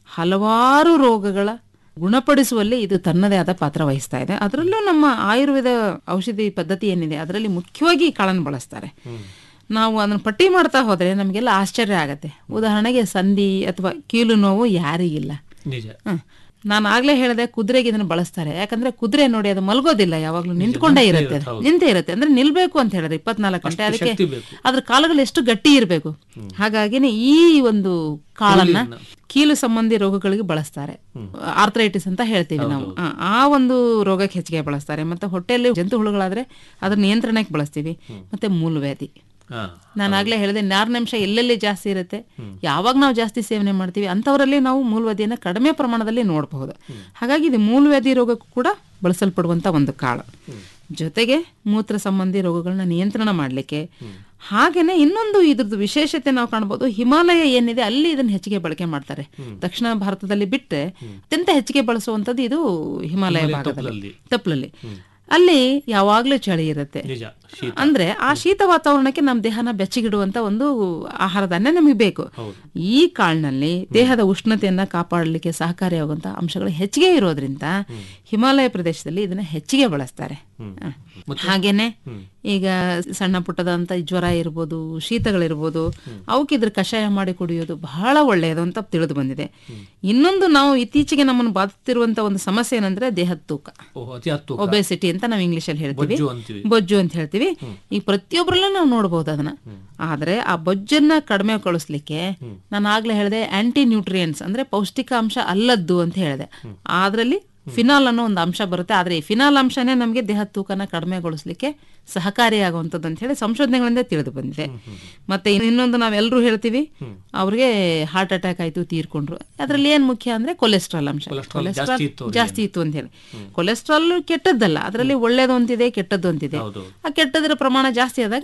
ಹಲವಾರು ರೋಗಗಳ ಗುಣಪಡಿಸುವಲ್ಲಿ ಇದು ತನ್ನದೇ ಆದ ಪಾತ್ರ ವಹಿಸ್ತಾ ಇದೆ ಅದರಲ್ಲೂ ನಮ್ಮ ಆಯುರ್ವೇದ ಔಷಧಿ ಪದ್ಧತಿ ಏನಿದೆ ಅದರಲ್ಲಿ ಮುಖ್ಯವಾಗಿ ಈ ಕಾಳನ್ನು ಬಳಸ್ತಾರೆ ನಾವು ಅದನ್ನ ಪಟ್ಟಿ ಮಾಡ್ತಾ ಹೋದ್ರೆ ನಮಗೆಲ್ಲ ಆಶ್ಚರ್ಯ ಆಗತ್ತೆ ಉದಾಹರಣೆಗೆ ಸಂಧಿ ಅಥವಾ ಕೀಲು ನೋವು ಯಾರಿಗಿಲ್ಲ ನಿಜ ಹ್ಮ್. ನಾನು ಆಗ್ಲೇ ಹೇಳಿದೆ ಕುದುರೆಗೆ ಇದನ್ನ ಬಳಸ್ತಾರೆ ಯಾಕಂದ್ರೆ ಕುದುರೆ ನೋಡಿ ಅದು ಮಲ್ಗೋದಿಲ್ಲ ಯಾವಾಗ್ಲೂ ನಿಂತ್ಕೊಂಡೇ ಇರುತ್ತೆ ಅದು. ನಿಂತೇ ಇರುತ್ತೆ ಅಂದ್ರೆ ನಿಲ್ಬೇಕು ಅಂತ ಹೇಳಿದ್ರೆ ಇಪ್ಪತ್ನಾಲ್ಕು ಗಂಟೆ ಅದಕ್ಕೆ ಶಕ್ತಿ ಬೇಕು. ಅದ್ರ ಕಾಲುಗಳು ಎಷ್ಟು ಗಟ್ಟಿ ಇರಬೇಕು ಹಾಗಾಗಿನೇ ಈ ಒಂದು ಕಾಳನ್ನ ಕೀಲು ಸಂಬಂಧಿ ರೋಗಗಳಿಗೆ ಬಳಸ್ತಾರೆ ಆರ್ಥರೈಟಿಸ್ ಅಂತ ಹೇಳ್ತೀವಿ ನಾವು ಆ, ಆ ಒಂದು ರೋಗಕ್ಕೆ ಹೆಚ್ಚಿಗೆ ಬಳಸ್ತಾರೆ ಮತ್ತೆ ಹೊಟ್ಟೆಯಲ್ಲಿ ಜಂತು ಹುಳುಗಳಾದ್ರೆ ಅದ್ರ ನಿಯಂತ್ರಣಕ್ಕೆ ಬಳಸ್ತೀವಿ ಮತ್ತೆ ಮೂಲವ್ಯಾಧಿ ಹಾ ನಾನು ಆಗ್ಲೇ ಹೇಳಿದೆ ನಾರಿನಂಶ ಎಲ್ಲೆಲ್ಲಿ ಜಾಸ್ತಿ ಇರುತ್ತೆ ಯಾವಾಗ ನಾವು ಜಾಸ್ತಿ ಸೇವನೆ ಮಾಡ್ತೀವಿ ಅಂಥವರಲ್ಲಿ ನಾವು ಮೂಲವ್ಯಾಧಿಯನ್ನ ಕಡಿಮೆ ಪ್ರಮಾಣದಲ್ಲಿ ನೋಡಬಹುದು ಹಾಗಾಗಿ ಇದು ಮೂಲವ್ಯಾಧಿ ರೋಗಕ್ಕೂ ಕೂಡ ಬಳಸಲ್ಪಡುವಂತ ಒಂದು ಕಾಳು ಜೊತೆಗೆ ಮೂತ್ರ ಸಂಬಂಧಿ ರೋಗಗಳನ್ನ ನಿಯಂತ್ರಣ ಮಾಡಲಿಕ್ಕೆ ಹಾಗೇನೆ ಇನ್ನೊಂದು ಇದ್ರದ್ದು ವಿಶೇಷತೆ ನಾವು ಕಾಣಬಹುದು ಹಿಮಾಲಯ ಏನಿದೆ ಅಲ್ಲಿ ಇದನ್ನ ಹೆಚ್ಚಿಗೆ ಬಳಕೆ ಮಾಡ್ತಾರೆ ದಕ್ಷಿಣ ಭಾರತದಲ್ಲಿ ಬಿಟ್ಟರೆ ಅತ್ಯಂತ ಹೆಚ್ಚಿಗೆ ಬಳಸುವಂತದ್ದು ಇದು ಹಿಮಾಲಯ ಭಾಗದಲ್ಲಿ ತಪ್ಪಲಲ್ಲಿ ಅಲ್ಲಿ ಯಾವಾಗ್ಲೂ ಚಳಿ ಇರುತ್ತೆ ನಿಜ ಶೀತ ಅಂದ್ರೆ ಆ ಶೀತ ವಾತಾವರಣಕ್ಕೆ ನಮ್ಮ ದೇಹನ ಬೆಚ್ಚಗಿಡುವಂತ ಒಂದು ಆಹಾರ ಧಾನ್ಯ ನಮಗೆ ಬೇಕು ಈ ಕಾಳಿನಲ್ಲಿ ದೇಹದ ಉಷ್ಣತೆಯನ್ನ ಕಾಪಾಡಲಿಕ್ಕೆ ಸಹಕಾರಿಯಾಗುವಂತ ಅಂಶಗಳು ಹೆಚ್ಚಿಗೆ ಇರೋದ್ರಿಂದ ಹಿಮಾಲಯ ಪ್ರದೇಶದಲ್ಲಿ ಇದನ್ನ ಹೆಚ್ಚಿಗೆ ಬಳಸ್ತಾರೆ ಹ. ಹಾಗೇನೆ ಈಗ ಸಣ್ಣ ಪುಟ್ಟದಂತ ಜ್ವರ ಇರ್ಬೋದು ಶೀತಗಳಿರ್ಬೋದು ಅವಕ್ಕೆ ಇದ್ರ ಕಷಾಯ ಮಾಡಿ ಕುಡಿಯೋದು ಬಹಳ ಒಳ್ಳೆಯದು ಅಂತ ತಿಳಿದು ಬಂದಿದೆ ಇನ್ನೊಂದು ನಾವು ಇತ್ತೀಚೆಗೆ ನಮ್ಮನ್ನು ಬಾಧಿಸ್ತಿರುವಂತ ಒಂದು ಸಮಸ್ಯೆ ಏನಂದ್ರೆ ದೇಹದ ತೂಕ ಓಹ್ ಅತಿ ಹತ್ತು ಒಬೆಸಿಟಿ ಅಂತ ನಾವು ಇಂಗ್ಲಿಷ್ ಅಲ್ಲಿ ಹೇಳ್ತೀವಿ ಬೊಜ್ಜು ಅಂತೀವಿ. ಬೊಜ್ಜು ಅಂತ ಹೇಳ್ತೀವಿ ಈ ಪ್ರತಿಯೊಬ್ಬರಲ್ಲೂ ನಾವು ನೋಡಬಹುದು ಅದನ್ನ ಆದ್ರೆ ಆ ಬೊಜ್ಜನ್ನ ಕಡಿಮೆಗೊಳಿಸ್ಲಿಕ್ಕೆ ನಾನು ಆಗ್ಲೇ ಹೇಳಿದೆ ಆಂಟಿ ನ್ಯೂಟ್ರಿಯೆಂಟ್ಸ್ ಅಂದ್ರೆ ಪೌಷ್ಟಿಕಾಂಶ ಅಲ್ಲದ್ದು ಅಂತ ಹೇಳಿದೆ ಅದ್ರಲ್ಲಿ ಫಿನಾಲ್ ಅನ್ನೋ ಒಂದು ಅಂಶ ಬರುತ್ತೆ ಆದ್ರೆ ಈ ಫಿನಾಲ್ ಅಂಶನೇ ನಮಗೆ ದೇಹದ ತೂಕನ ಕಡಿಮೆಗೊಳಿಸ್ಲಿಕ್ಕೆ ಸಹಕಾರಿಯಾಗುವಂಥದ್ದು ಅಂತ ಹೇಳಿ ಸಂಶೋಧನೆಗಳಿಂದ ತಿಳಿದು ಬಂದಿದೆ ಮತ್ತೆ ಇನ್ನೊಂದು ನಾವೆಲ್ಲರೂ ಹೇಳ್ತೀವಿ ಅವ್ರಿಗೆ ಹಾರ್ಟ್ ಅಟ್ಯಾಕ್ ಆಯ್ತು ತೀರ್ಕೊಂಡ್ರು ಅದ್ರಲ್ಲಿ ಏನ್ ಮುಖ್ಯ ಅಂದ್ರೆ ಕೊಲೆಸ್ಟ್ರಾಲ್ ಅಂಶ ಕೊಲೆಸ್ಟ್ರಾಲ್ ಕೊಲೆಸ್ಟ್ರಾಲ್ ಜಾಸ್ತಿ ಇತ್ತು ಅವ್ರಿಗೆ. ಜಾಸ್ತಿ ಇತ್ತು ಅಂತ ಹೇಳಿ ಕೊಲೆಸ್ಟ್ರಾಲ್ ಕೆಟ್ಟದ್ದಲ್ಲ ಅದರಲ್ಲಿ ಒಳ್ಳೇದು ಅಂತಿದೆ ಕೆಟ್ಟದ್ದು ಅಂತಿದೆ ಹೌದು. ಆ ಕೆಟ್ಟದ್ರ ಪ್ರಮಾಣ ಜಾಸ್ತಿ ಆದಾಗ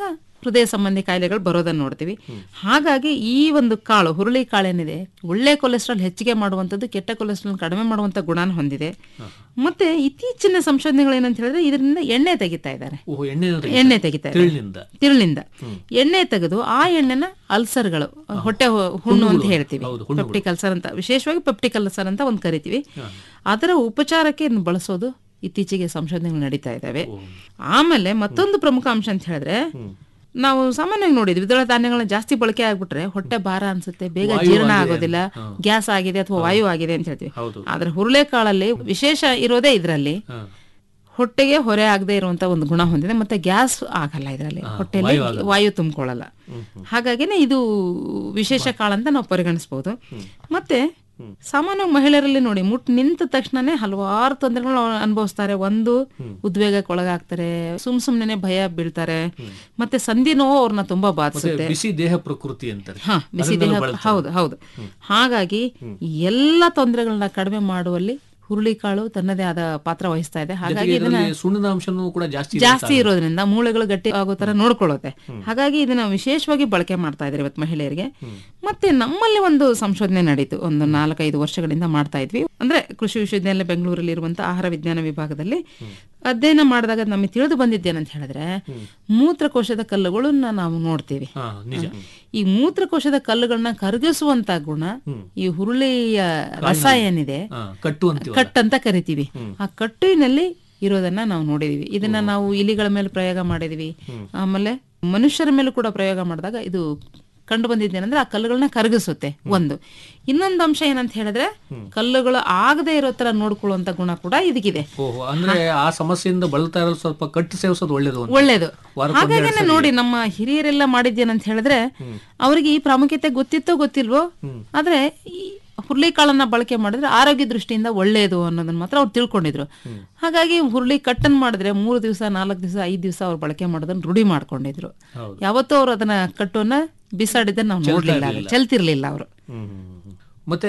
ಹೃದಯ ಸಂಬಂಧಿ ಕಾಯಿಲೆಗಳು ಬರೋದನ್ನ ನೋಡ್ತೀವಿ ಹಾಗಾಗಿ ಈ ಒಂದು ಕಾಳು ಹುರುಳಿ ಕಾಳೇನಿದೆ ಒಳ್ಳೆ ಕೊಲೆಸ್ಟ್ರಾಲ್ ಹೆಚ್ಚಿಗೆ ಮಾಡುವಂಥದ್ದು ಕೆಟ್ಟ ಕೊಲೆಸ್ಟ್ರಾಲ್ ಕಡಿಮೆ ಮಾಡುವಂಥ ಗುಣನ ಹೊಂದಿದೆ ಮತ್ತೆ ಇತ್ತೀಚಿನ ಸಂಶೋಧನೆಗಳು ಏನಂತ ಹೇಳಿದ್ರೆ ಇದರಿಂದ ಎಣ್ಣೆ ತೆಗಿತಾ ಇದ್ದಾರೆ ಓಹ್ ಎಣ್ಣೆ ಎಣ್ಣೆ ತೆಗಿತಾ ಇದ್ದಾರೆ. ತಿರುಳಿನಿಂದ. ತಿರುಳಿನಿಂದ ಎಣ್ಣೆ ತೆಗೆದು ಆ ಎಣ್ಣೆನ ಅಲ್ಸರ್ಗಳು ಹೊಟ್ಟೆ ಹೊ- ಹುಣ್ಣು ಅಂತ ಹೇಳ್ತೀವಿ ಪೆಪ್ಟಿಕ್ ಅಲ್ಸರ್ ಅಂತ ವಿಶೇಷವಾಗಿ ಪೆಪ್ಟಿಕ್ ಅಲ್ಸರ್ ಅಂತ ಒಂದು ಕರಿತೀವಿ ಅದರ ಉಪಚಾರಕ್ಕೆ ಇದನ್ನ ಬಳಸೋದು ಇತ್ತೀಚೆಗೆ ಸಂಶೋಧನೆಗಳು ನಡೀತಾ ಇದ್ದಾವೆ ಆಮೇಲೆ ಮತ್ತೊಂದು ಪ್ರಮುಖ ಅಂಶ ಅಂತ ಹೇಳಿದ್ರೆ ನಾವು ಸಾಮಾನ್ಯವಾಗಿ ನೋಡಿದ್ವಿ ದ್ವಿದಳ ಧಾನ್ಯಗಳನ್ನ ಜಾಸ್ತಿ ಬಳಕೆ ಆಗ್ಬಿಟ್ರೆ ಹೊಟ್ಟೆ ಭಾರ ಅನ್ಸುತ್ತೆ ಬೇಗ ವಾಯು ಜೀರ್ಣ ಆಗಿದೆ. ಆಗೋದಿಲ್ಲ ಹಾ. ಗ್ಯಾಸ್ ಆಗಿದೆ ಅಥವಾ ವಾಯು ಆಗಿದೆ ಅಂತ ಹೇಳ್ತೀವಿ ಹೌದು. ಆದ್ರೆ ಹುರುಳೆಕಾಳಲ್ಲಿ ವಿಶೇಷ ಇರೋದೇ ಇದರಲ್ಲಿ ಹೊಟ್ಟೆಗೆ ಹೊರೆ ಆಗದೆ ಇರುವಂತ ಒಂದು ಗುಣ ಹೊಂದಿದೆ ಮತ್ತೆ ಗ್ಯಾಸ್ ಆಗಲ್ಲ ಇದರಲ್ಲಿ ಹೊಟ್ಟೆಯಲ್ಲಿ ವಾಯು ಆಗಲ್ಲ. ವಾಯು ತುಂಬಿಕೊಳ್ಳಲ್ಲ ಹಾಗಾಗಿನೇ ಇದು ವಿಶೇಷ ಕಾಳಂತ ನಾವು ಪರಿಗಣಿಸಬಹುದು ಮತ್ತೆ ಸಾಮಾನ್ಯ ಮಹಿಳೆಯರಲ್ಲಿ ನೋಡಿ ಮುಟ್ ನಿಂತ ತಕ್ಷಣನೇ ಹಲವಾರು ತೊಂದರೆಗಳು ಅನುಭವಿಸ್ತಾರೆ ಒಂದು ಉದ್ವೇಗಕ್ಕೆ ಒಳಗಾಗ್ತಾರೆ ಸುಮ್ ಸುಮ್ನೆ ಭಯ ಬೀಳ್ತಾರೆ ಮತ್ತೆ ಸಂಧಿ ನೋವು ಅವ್ರನ್ನ ತುಂಬಾ ಮತ್ತೆ ಬಾಧಿಸುತ್ತೆ ಬಿಸಿ ದೇಹ ಪ್ರಕೃತಿ ಅಂತಾರೆ ಹಾ ಬಿಸಿ ಅದರಿಂದಲೂ ದೇಹ ಬಳಲ್ತಾರೆ. ಹೌದು ಹೌದು ಹಾಗಾಗಿ ಈ ಎಲ್ಲ ತೊಂದರೆಗಳನ್ನ ಕಡಿಮೆ ಮಾಡುವಲ್ಲಿ ಹುರುಳಿಕಾಳು ತನ್ನದೇ ಆದ ಪಾತ್ರ ವಹಿಸ್ತಾ ಇದೆ ಹಾಗಾಗಿ ಜೊತೆಗೆ ಇದನ್ನ ಇದರಲ್ಲಿ ಸುಣ್ಣದ ಅಂಶನೂ ಕೂಡ ಜಾಸ್ತಿ ಜಾಸ್ತಿ ಇರೋದ್ರಿಂದ ಮೂಳೆಗಳು ಗಟ್ಟಿ ಆಗೋ ತರ ನೋಡ್ಕೊಳ್ಳುತ್ತೆ ಹಾಗಾಗಿ ಇದನ್ನ ವಿಶೇಷವಾಗಿ ಬಳಕೆ ಮಾಡ್ತಾ ಇದ್ದಾರೆ ಇವತ್ತು ಮಹಿಳೆಯರಿಗೆ ಮತ್ತೆ ನಮ್ಮಲ್ಲಿ ಒಂದು ಸಂಶೋಧನೆ ನಡೀತು ಒಂದು ನಾಲ್ಕೈದು ವರ್ಷಗಳಿಂದ ಮಾಡ್ತಾ ಇದ್ವಿ ಅಂದ್ರೆ ಕೃಷಿ ವಿಶ್ವವಿದ್ಯಾಲಯ ಬೆಂಗಳೂರಲ್ಲಿ ಇರುವಂತಹ ಆಹಾರ ವಿಜ್ಞಾನ ವಿಭಾಗದಲ್ಲಿ ಅಧ್ಯಯನ ಮಾಡಿದಾಗ ನಮಗೆ ತಿಳಿದು ಬಂದಿದ್ದೇನಂತ ಹೇಳಿದ್ರೆ ಮೂತ್ರಕೋಶದ ಕಲ್ಲುಗಳನ್ನ ನಾವು ನೋಡ್ತೀವಿ ಹಾ ನಿಜ ಈ ಮೂತ್ರಕೋಶದ ಕಲ್ಲುಗಳನ್ನ ಕರಗಿಸುವಂತ ಗುಣ ಈ ಹುರುಳಿಯ ರಸ ಏನಿದೆ ಹಾ, ಕಟ್ಟು ಅಂತೀವಲ್ಲ. ಕಟ್ ಅಂತ ಕರಿತೀವಿ ಆ ಕಟ್ಟಿನಲ್ಲಿ ಇರೋದನ್ನ ನಾವು ನೋಡಿದೀವಿ ಇದನ್ನ ನಾವು ಇಲಿಗಳ ಮೇಲೆ ಪ್ರಯೋಗ ಮಾಡಿದೀವಿ ಆಮೇಲೆ ಮನುಷ್ಯರ ಮೇಲೂ ಕೂಡ ಪ್ರಯೋಗ ಮಾಡಿದಾಗ ಇದು ಕಂಡು ಬಂದಿದ್ದೇನೆಂದ್ರೆ ಆ ಕಲ್ಲುಗಳನ್ನ ಕರಗಿಸುತ್ತೆ ಒಂದು ಇನ್ನೊಂದು ಅಂಶ ಏನಂತ ಹೇಳಿದ್ರೆ ಕಲ್ಲುಗಳು ಆಗದೆ ಇರೋ ತರ ನೋಡ್ಕೊಳ್ಳುವಂತ ಗುಣ ಕೂಡ ಇದಕ್ಕಿದೆ ಓಹೋ ಅಂದ್ರೆ ಆ ಸಮಸ್ಯೆಯಿಂದ ಬಳಲ್ತಾ ಇರೋದು ಸ್ವಲ್ಪ ಕಟ್ಟು ಸೇವಿಸೋದು ಒಳ್ಳೇದು ಅಂತ. ಒಳ್ಳೇದು ವಾರಕ್ಕೊಂದ್ ಎರಡ್ ಹಾಗಾಗಿನೇ ಸರಿ. ನೋಡಿ ನಮ್ಮ ಹಿರಿಯರೆಲ್ಲ ಮಾಡಿದ್ದೇನಂತ ಹೇಳಿದ್ರೆ ಅವರಿಗೆ ಈ ಪ್ರಾಮುಖ್ಯತೆ ಗೊತ್ತಿತ್ತೋ ಗೊತ್ತಿಲ್ವೋ ಆದ್ರೆ ಈ ಹುರುಳಿಕಾಳನ್ನ ಬಳಕೆ ಮಾಡಿದ್ರೆ ಆರೋಗ್ಯ ದೃಷ್ಟಿಯಿಂದ ಒಳ್ಳೆಯದು ಅನ್ನೋದನ್ನ ಮಾತ್ರ ಅವ್ರು ತಿಳ್ಕೊಂಡಿದ್ರು ಹಾಗಾಗಿ ಹುರುಳಿ ಕಟ್ಟನ್ ಮಾಡಿದ್ರೆ ಮೂರು ದಿವಸ ನಾಲ್ಕು ದಿವಸ ಐದು ದಿವಸ ಅವ್ರು ಬಳಕೆ ಮಾಡೋದನ್ನ ರೂಢಿ ಮಾಡ್ಕೊಂಡಿದ್ರು ಹೌದು. ಯಾವತ್ತೂ ಅವ್ರು ಅದನ್ನ ಕಟ್ಟೋನ್ನ ಬಿಸಾಡಿದ್ದನ್ನ ನಾವು ಚೆಲ್ತಾ ನೋಡ್ಲಿಲ್ಲ ಇರ್ಲಿಲ್ಲ. ಚೆಲ್ತಿರ್ಲಿಲ್ಲ ಅವರು ಹ್ಮ್, ಹ್ಮ್, ಹ್ಮ್. ಮತ್ತೆ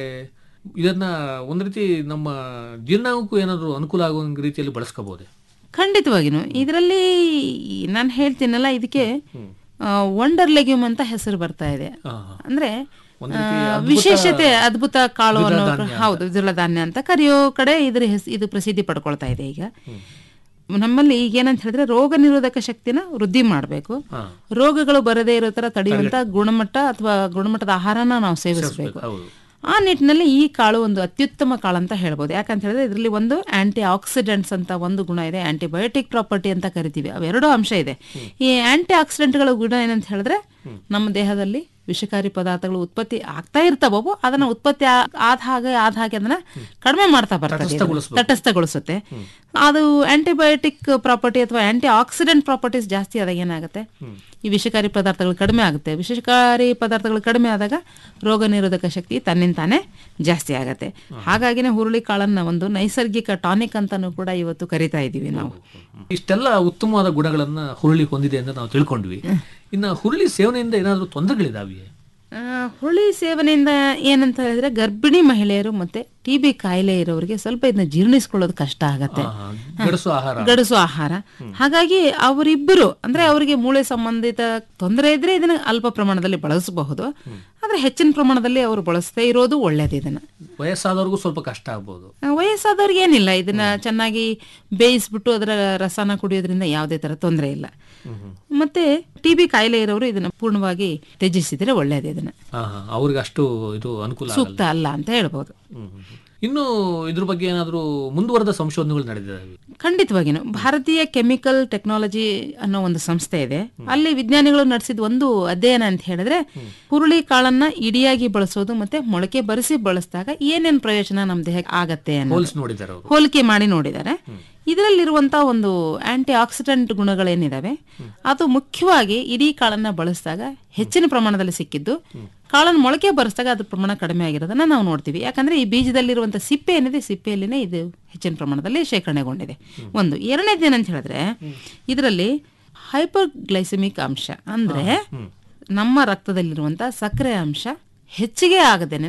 ಇದನ್ನ ಒಂದ್ ರೀತಿ ನಮ್ಮ ಜೀರ್ಣಕ್ಕೂ ಏನಾದ್ರು ಅನುಕೂಲ ಆಗೋ ರೀತಿಯಲ್ಲಿ ಬಳಸ್ಕೋಬಹುದೇ ಖಂಡಿತವಾಗಿನು ಇದರಲ್ಲಿ ನಾನು ಹೇಳ್ತೀನಲ್ಲ ಇದಕ್ಕೆ ವಂಡರ್ ಲೆಗ್ಯೂಮ್ ಅಂತ ಹೆಸರು ಬರ್ತಾ ಇದೆ ಅಂದ್ರೆ ಒಂದ್ ಆ, ರೀತಿ ಅದ್ಭುತ ವಿಶೇಷತೆ ಅದ್ಭುತ ಕಾಳು ದ್ವಿದಳ ಅನ್ನೋ ಧಾನ್ಯ ಹೌದು ದ್ವಿದಳ ಧಾನ್ಯ ಅಂತ ಕರೆಯೋ ಕಡೆ ಇದ್ರ ಹೆಸ್ ಇದು ಪ್ರಸಿದ್ಧಿ ಪಡ್ಕೊಳ್ತಾ ಇದೆ ಈಗ ನಮ್ಮಲ್ಲಿ ಈಗ ಏನಂತ ಹೇಳಿದ್ರೆ ರೋಗ ನಿರೋಧಕ ಶಕ್ತಿನ ವೃದ್ಧಿ ಮಾಡಬೇಕು ಹಾ. ರೋಗಗಳು ಬರದೇ ಇರೋ ತರ ತಡೆಯುವಂತ ಗುಣಮಟ್ಟ ಅಥವಾ ಗುಣಮಟ್ಟದ ಆಹಾರನ ನಾವು ಸೇವಿಸಬೇಕು ಹೌದು ಆ ನಿಟ್ಟಿನಲ್ಲಿ ಈ ಕಾಳು ಒಂದು ಅತ್ಯುತ್ತಮ ಕಾಳು ಅಂತ ಹೇಳ್ಬೋದು ಯಾಕಂತ ಹೇಳಿದ್ರೆ ಇದರಲ್ಲಿ ಒಂದು ಆಂಟಿ ಆಕ್ಸಿಡೆಂಟ್ಸ್ ಅಂತ ಒಂದು ಗುಣ ಇದೆ ಆಂಟಿಬಯೋಟಿಕ್ ಪ್ರಾಪರ್ಟಿ ಅಂತ ಕರಿತೀವಿ ಅವೆರಡೂ ಅಂಶ ಇದೆ ಈ ಆಂಟಿ ಆಕ್ಸಿಡೆಂಟ್ಗಳ ಗುಣ ಏನಂತ ಹೇಳಿದ್ರೆ ನಮ್ಮ ದೇಹದಲ್ಲಿ ವಿಷಕಾರಿ ಪದಾರ್ಥಗಳು ಉತ್ಪತ್ತಿ ಆಗ್ತಾ ಇರ್ತಾವವು ಅದನ್ನ ಉತ್ಪತ್ತಿ ಆ- ಆದ ಹಾಗೆ ಆದ ಹಾಗೆ ಅದನ್ನ ಕಡಿಮೆ ಮಾಡ್ತಾ ಬರ್ತದೆ ಇದು. ತಟಸ್ಥಗೊಳಿಸ್ಬೇಕು. ತಟಸ್ಥಗೊಳಿಸುತ್ತೆ ಅದು ಆಂಟಿಬಯೋಟಿಕ್ ಪ್ರಾಪರ್ಟಿ ಅಥವಾ ಆಂಟಿ ಆಕ್ಸಿಡೆಂಟ್ ಪ್ರಾಪರ್ಟೀಸ್ ಜಾಸ್ತಿ ಆದಾಗ ಏನಾಗುತ್ತೆ ಈ ವಿಷಕಾರಿ ಪದಾರ್ಥಗಳು ಕಡಿಮೆ ಆಗುತ್ತೆ ವಿಷಕಾರಿ ಪದಾರ್ಥಗಳು ಕಡಿಮೆ ಆದಾಗ ರೋಗ ನಿರೋಧಕ ಶಕ್ತಿ ತನ್ನಿಂತಾನೆ ಜಾಸ್ತಿ ಆಗತ್ತೆ ಹಾಗಾಗಿನೇ ಹುರುಳಿ ಕಾಳನ್ನ ಒಂದು ನೈಸರ್ಗಿಕ ಟಾನಿಕ್ ಅಂತಾನು ಕೂಡ ಇವತ್ತು ಕರಿತಾ ಇದೀವಿ ನಾವು ಇಷ್ಟೆಲ್ಲ ಉತ್ತಮವಾದ ಗುಣಗಳನ್ನ ಹುರುಳಿ ಹೊಂದಿದೆ ಅಂತ ನಾವು ತಿಳ್ಕೊಂಡ್ವಿ ಇನ್ನ ಹುರುಳಿ ಸೇವನೆಯಿಂದ ಏನಾದ್ರು ತೊಂದರೆಗಳಿದಾವೆ ಆ, ಹುಳಿ ಸೇವನೆಯಿಂದ ಏನಂತ ಹೇಳಿದ್ರೆ ಗರ್ಭಿಣಿ ಮಹಿಳೆಯರು ಮತ್ತೆ ಟಿ ಬಿ ಕಾಯಿಲೆ ಇರೋರಿಗೆ ಸ್ವಲ್ಪ ಇದನ್ನ ಜೀರ್ಣಿಸ್ಕೊಳ್ಳೋದು ಕಷ್ಟ ಆಗತ್ತೆ ಗಡಸು ಆಹಾರ ಗಡಸು ಆಹಾರ ಹಾಗಾಗಿ ಅವರಿಬ್ಬರು ಅಂದ್ರೆ ಅವರಿಗೆ ಮೂಳೆ ಸಂಬಂಧಿತ ತೊಂದರೆ ಇದ್ರೆ ಇದನ್ನ ಅಲ್ಪ ಪ್ರಮಾಣದಲ್ಲಿ ಬಳಸಬಹುದು ಆದ್ರೆ ಹೆಚ್ಚಿನ ಪ್ರಮಾಣದಲ್ಲಿ ಅವರು ಬಳಸದೇ ಇರೋದು ಒಳ್ಳೇದು ಇದನ್ನ ವಯಸ್ಸಾದವ್ರಿಗೂ ಸ್ವಲ್ಪ ಕಷ್ಟ ಆಗ್ಬೋದು ಆ, ವಯಸ್ಸಾದವ್ರಿಗೆ ಏನಿಲ್ಲ ಇದನ್ನ ಚೆನ್ನಾಗಿ ಬೇಯಿಸ್ಬಿಟ್ಟು ಅದರ ರಸನ ಕುಡಿಯೋದ್ರಿಂದ ಯಾವುದೇ ತರ ತೊಂದರೆ ಇಲ್ಲ ಮತ್ತೆ ಟಿ ಬಿ ಕಾಯಿಲೆ ಇರೋರು ಇದನ್ನ ಪೂರ್ಣವಾಗಿ ತ್ಯಜಿಸಿದ್ರೆ ಒಳ್ಳೇದು ಇದನ್ನ ಹಾ ಹಾ, ಅವ್ರಿಗೆ ಅಷ್ಟು ಇದು ಅನುಕೂಲ ಆಗಲ್ಲ. ಸೂಕ್ತ ಅಲ್ಲ ಅಂತ ಹೇಳ್ಬೋದು ಹ್ಮ್, ಹ್ಮ್, ಹ್ಮ್. ಇನ್ನು ಇದ್ರ ಬಗ್ಗೆ ಏನಾದ್ರು ಮುಂದುವರೆದ ಸಂಶೋಧನೆಗಳು ನಡೆದಿದ್ದಾವೆ ಖಂಡಿತವಾಗಿನು ಭಾರತೀಯ ಕೆಮಿಕಲ್ ಟೆಕ್ನಾಲಜಿ ಅನ್ನೋ ಒಂದು ಸಂಸ್ಥೆ ಇದೆ ಅಲ್ಲಿ ವಿಜ್ಞಾನಿಗಳು ನಡೆಸಿದ ಒಂದು ಅಧ್ಯಯನ ಅಂತ ಹೇಳಿದ್ರೆ ಹುರುಳಿ ಕಾಳನ್ನ ಇಡಿಯಾಗಿ ಬಳಸೋದು ಮತ್ತೆ ಮೊಳಕೆ ಬರಿಸಿ ಬಳಸಿದಾಗ ಏನೇನ್ ಪ್ರಯೋಜನ ನಮ್ಮ ದೇಹಕ್ಕೆ ಆಗತ್ತೆ ಅನ್ನೋದು. ಹೋಲಿಸಿ ನೋಡಿದ್ದಾರೆ ಅವರು ಹೋಲಿಕೆ ಮಾಡಿ ನೋಡಿದ್ದಾರೆ ಇದರಲ್ಲಿರುವಂತ ಒಂದು ಆಂಟಿ ಆಕ್ಸಿಡೆಂಟ್ ಗುಣಗಳೇನಿದಾವೆ ಅದು ಮುಖ್ಯವಾಗಿ ಇಡೀ ಕಾಳನ್ನ ಬಳಸಿದಾಗ ಹೆಚ್ಚಿನ ಪ್ರಮಾಣದಲ್ಲಿ ಸಿಕ್ಕಿದ್ದು ಕಾಳನ್ನು ಮೊಳಕೆ ಬರೆಸಿದಾಗ ಅದ್ರ ಪ್ರಮಾಣ ಕಡಿಮೆ ಆಗಿರೋದನ್ನ ನಾವು ನೋಡ್ತೀವಿ ಯಾಕಂದ್ರೆ ಈ ಬೀಜದಲ್ಲಿರುವಂತ ಸಿಪ್ಪೆ ಏನಿದೆ ಸಿಪ್ಪೆಯಲ್ಲಿನೇ ಇದು ಹೆಚ್ಚಿನ ಪ್ರಮಾಣದಲ್ಲಿ ಶೇಖರಣೆಗೊಂಡಿದೆ ಒಂದು ಎರಡನೇದು ಏನಂತ ಹೇಳಿದ್ರೆ ಇದರಲ್ಲಿ ಹೈಪರ್ ಗ್ಲೈಸೆಮಿಕ್ ಅಂಶ ಅಂದ್ರೆ ನಮ್ಮ ರಕ್ತದಲ್ಲಿರುವಂತ ಸಕ್ಕರೆ ಅಂಶ ಹೆಚ್ಚಿಗೆ ಆಗದೇನೆ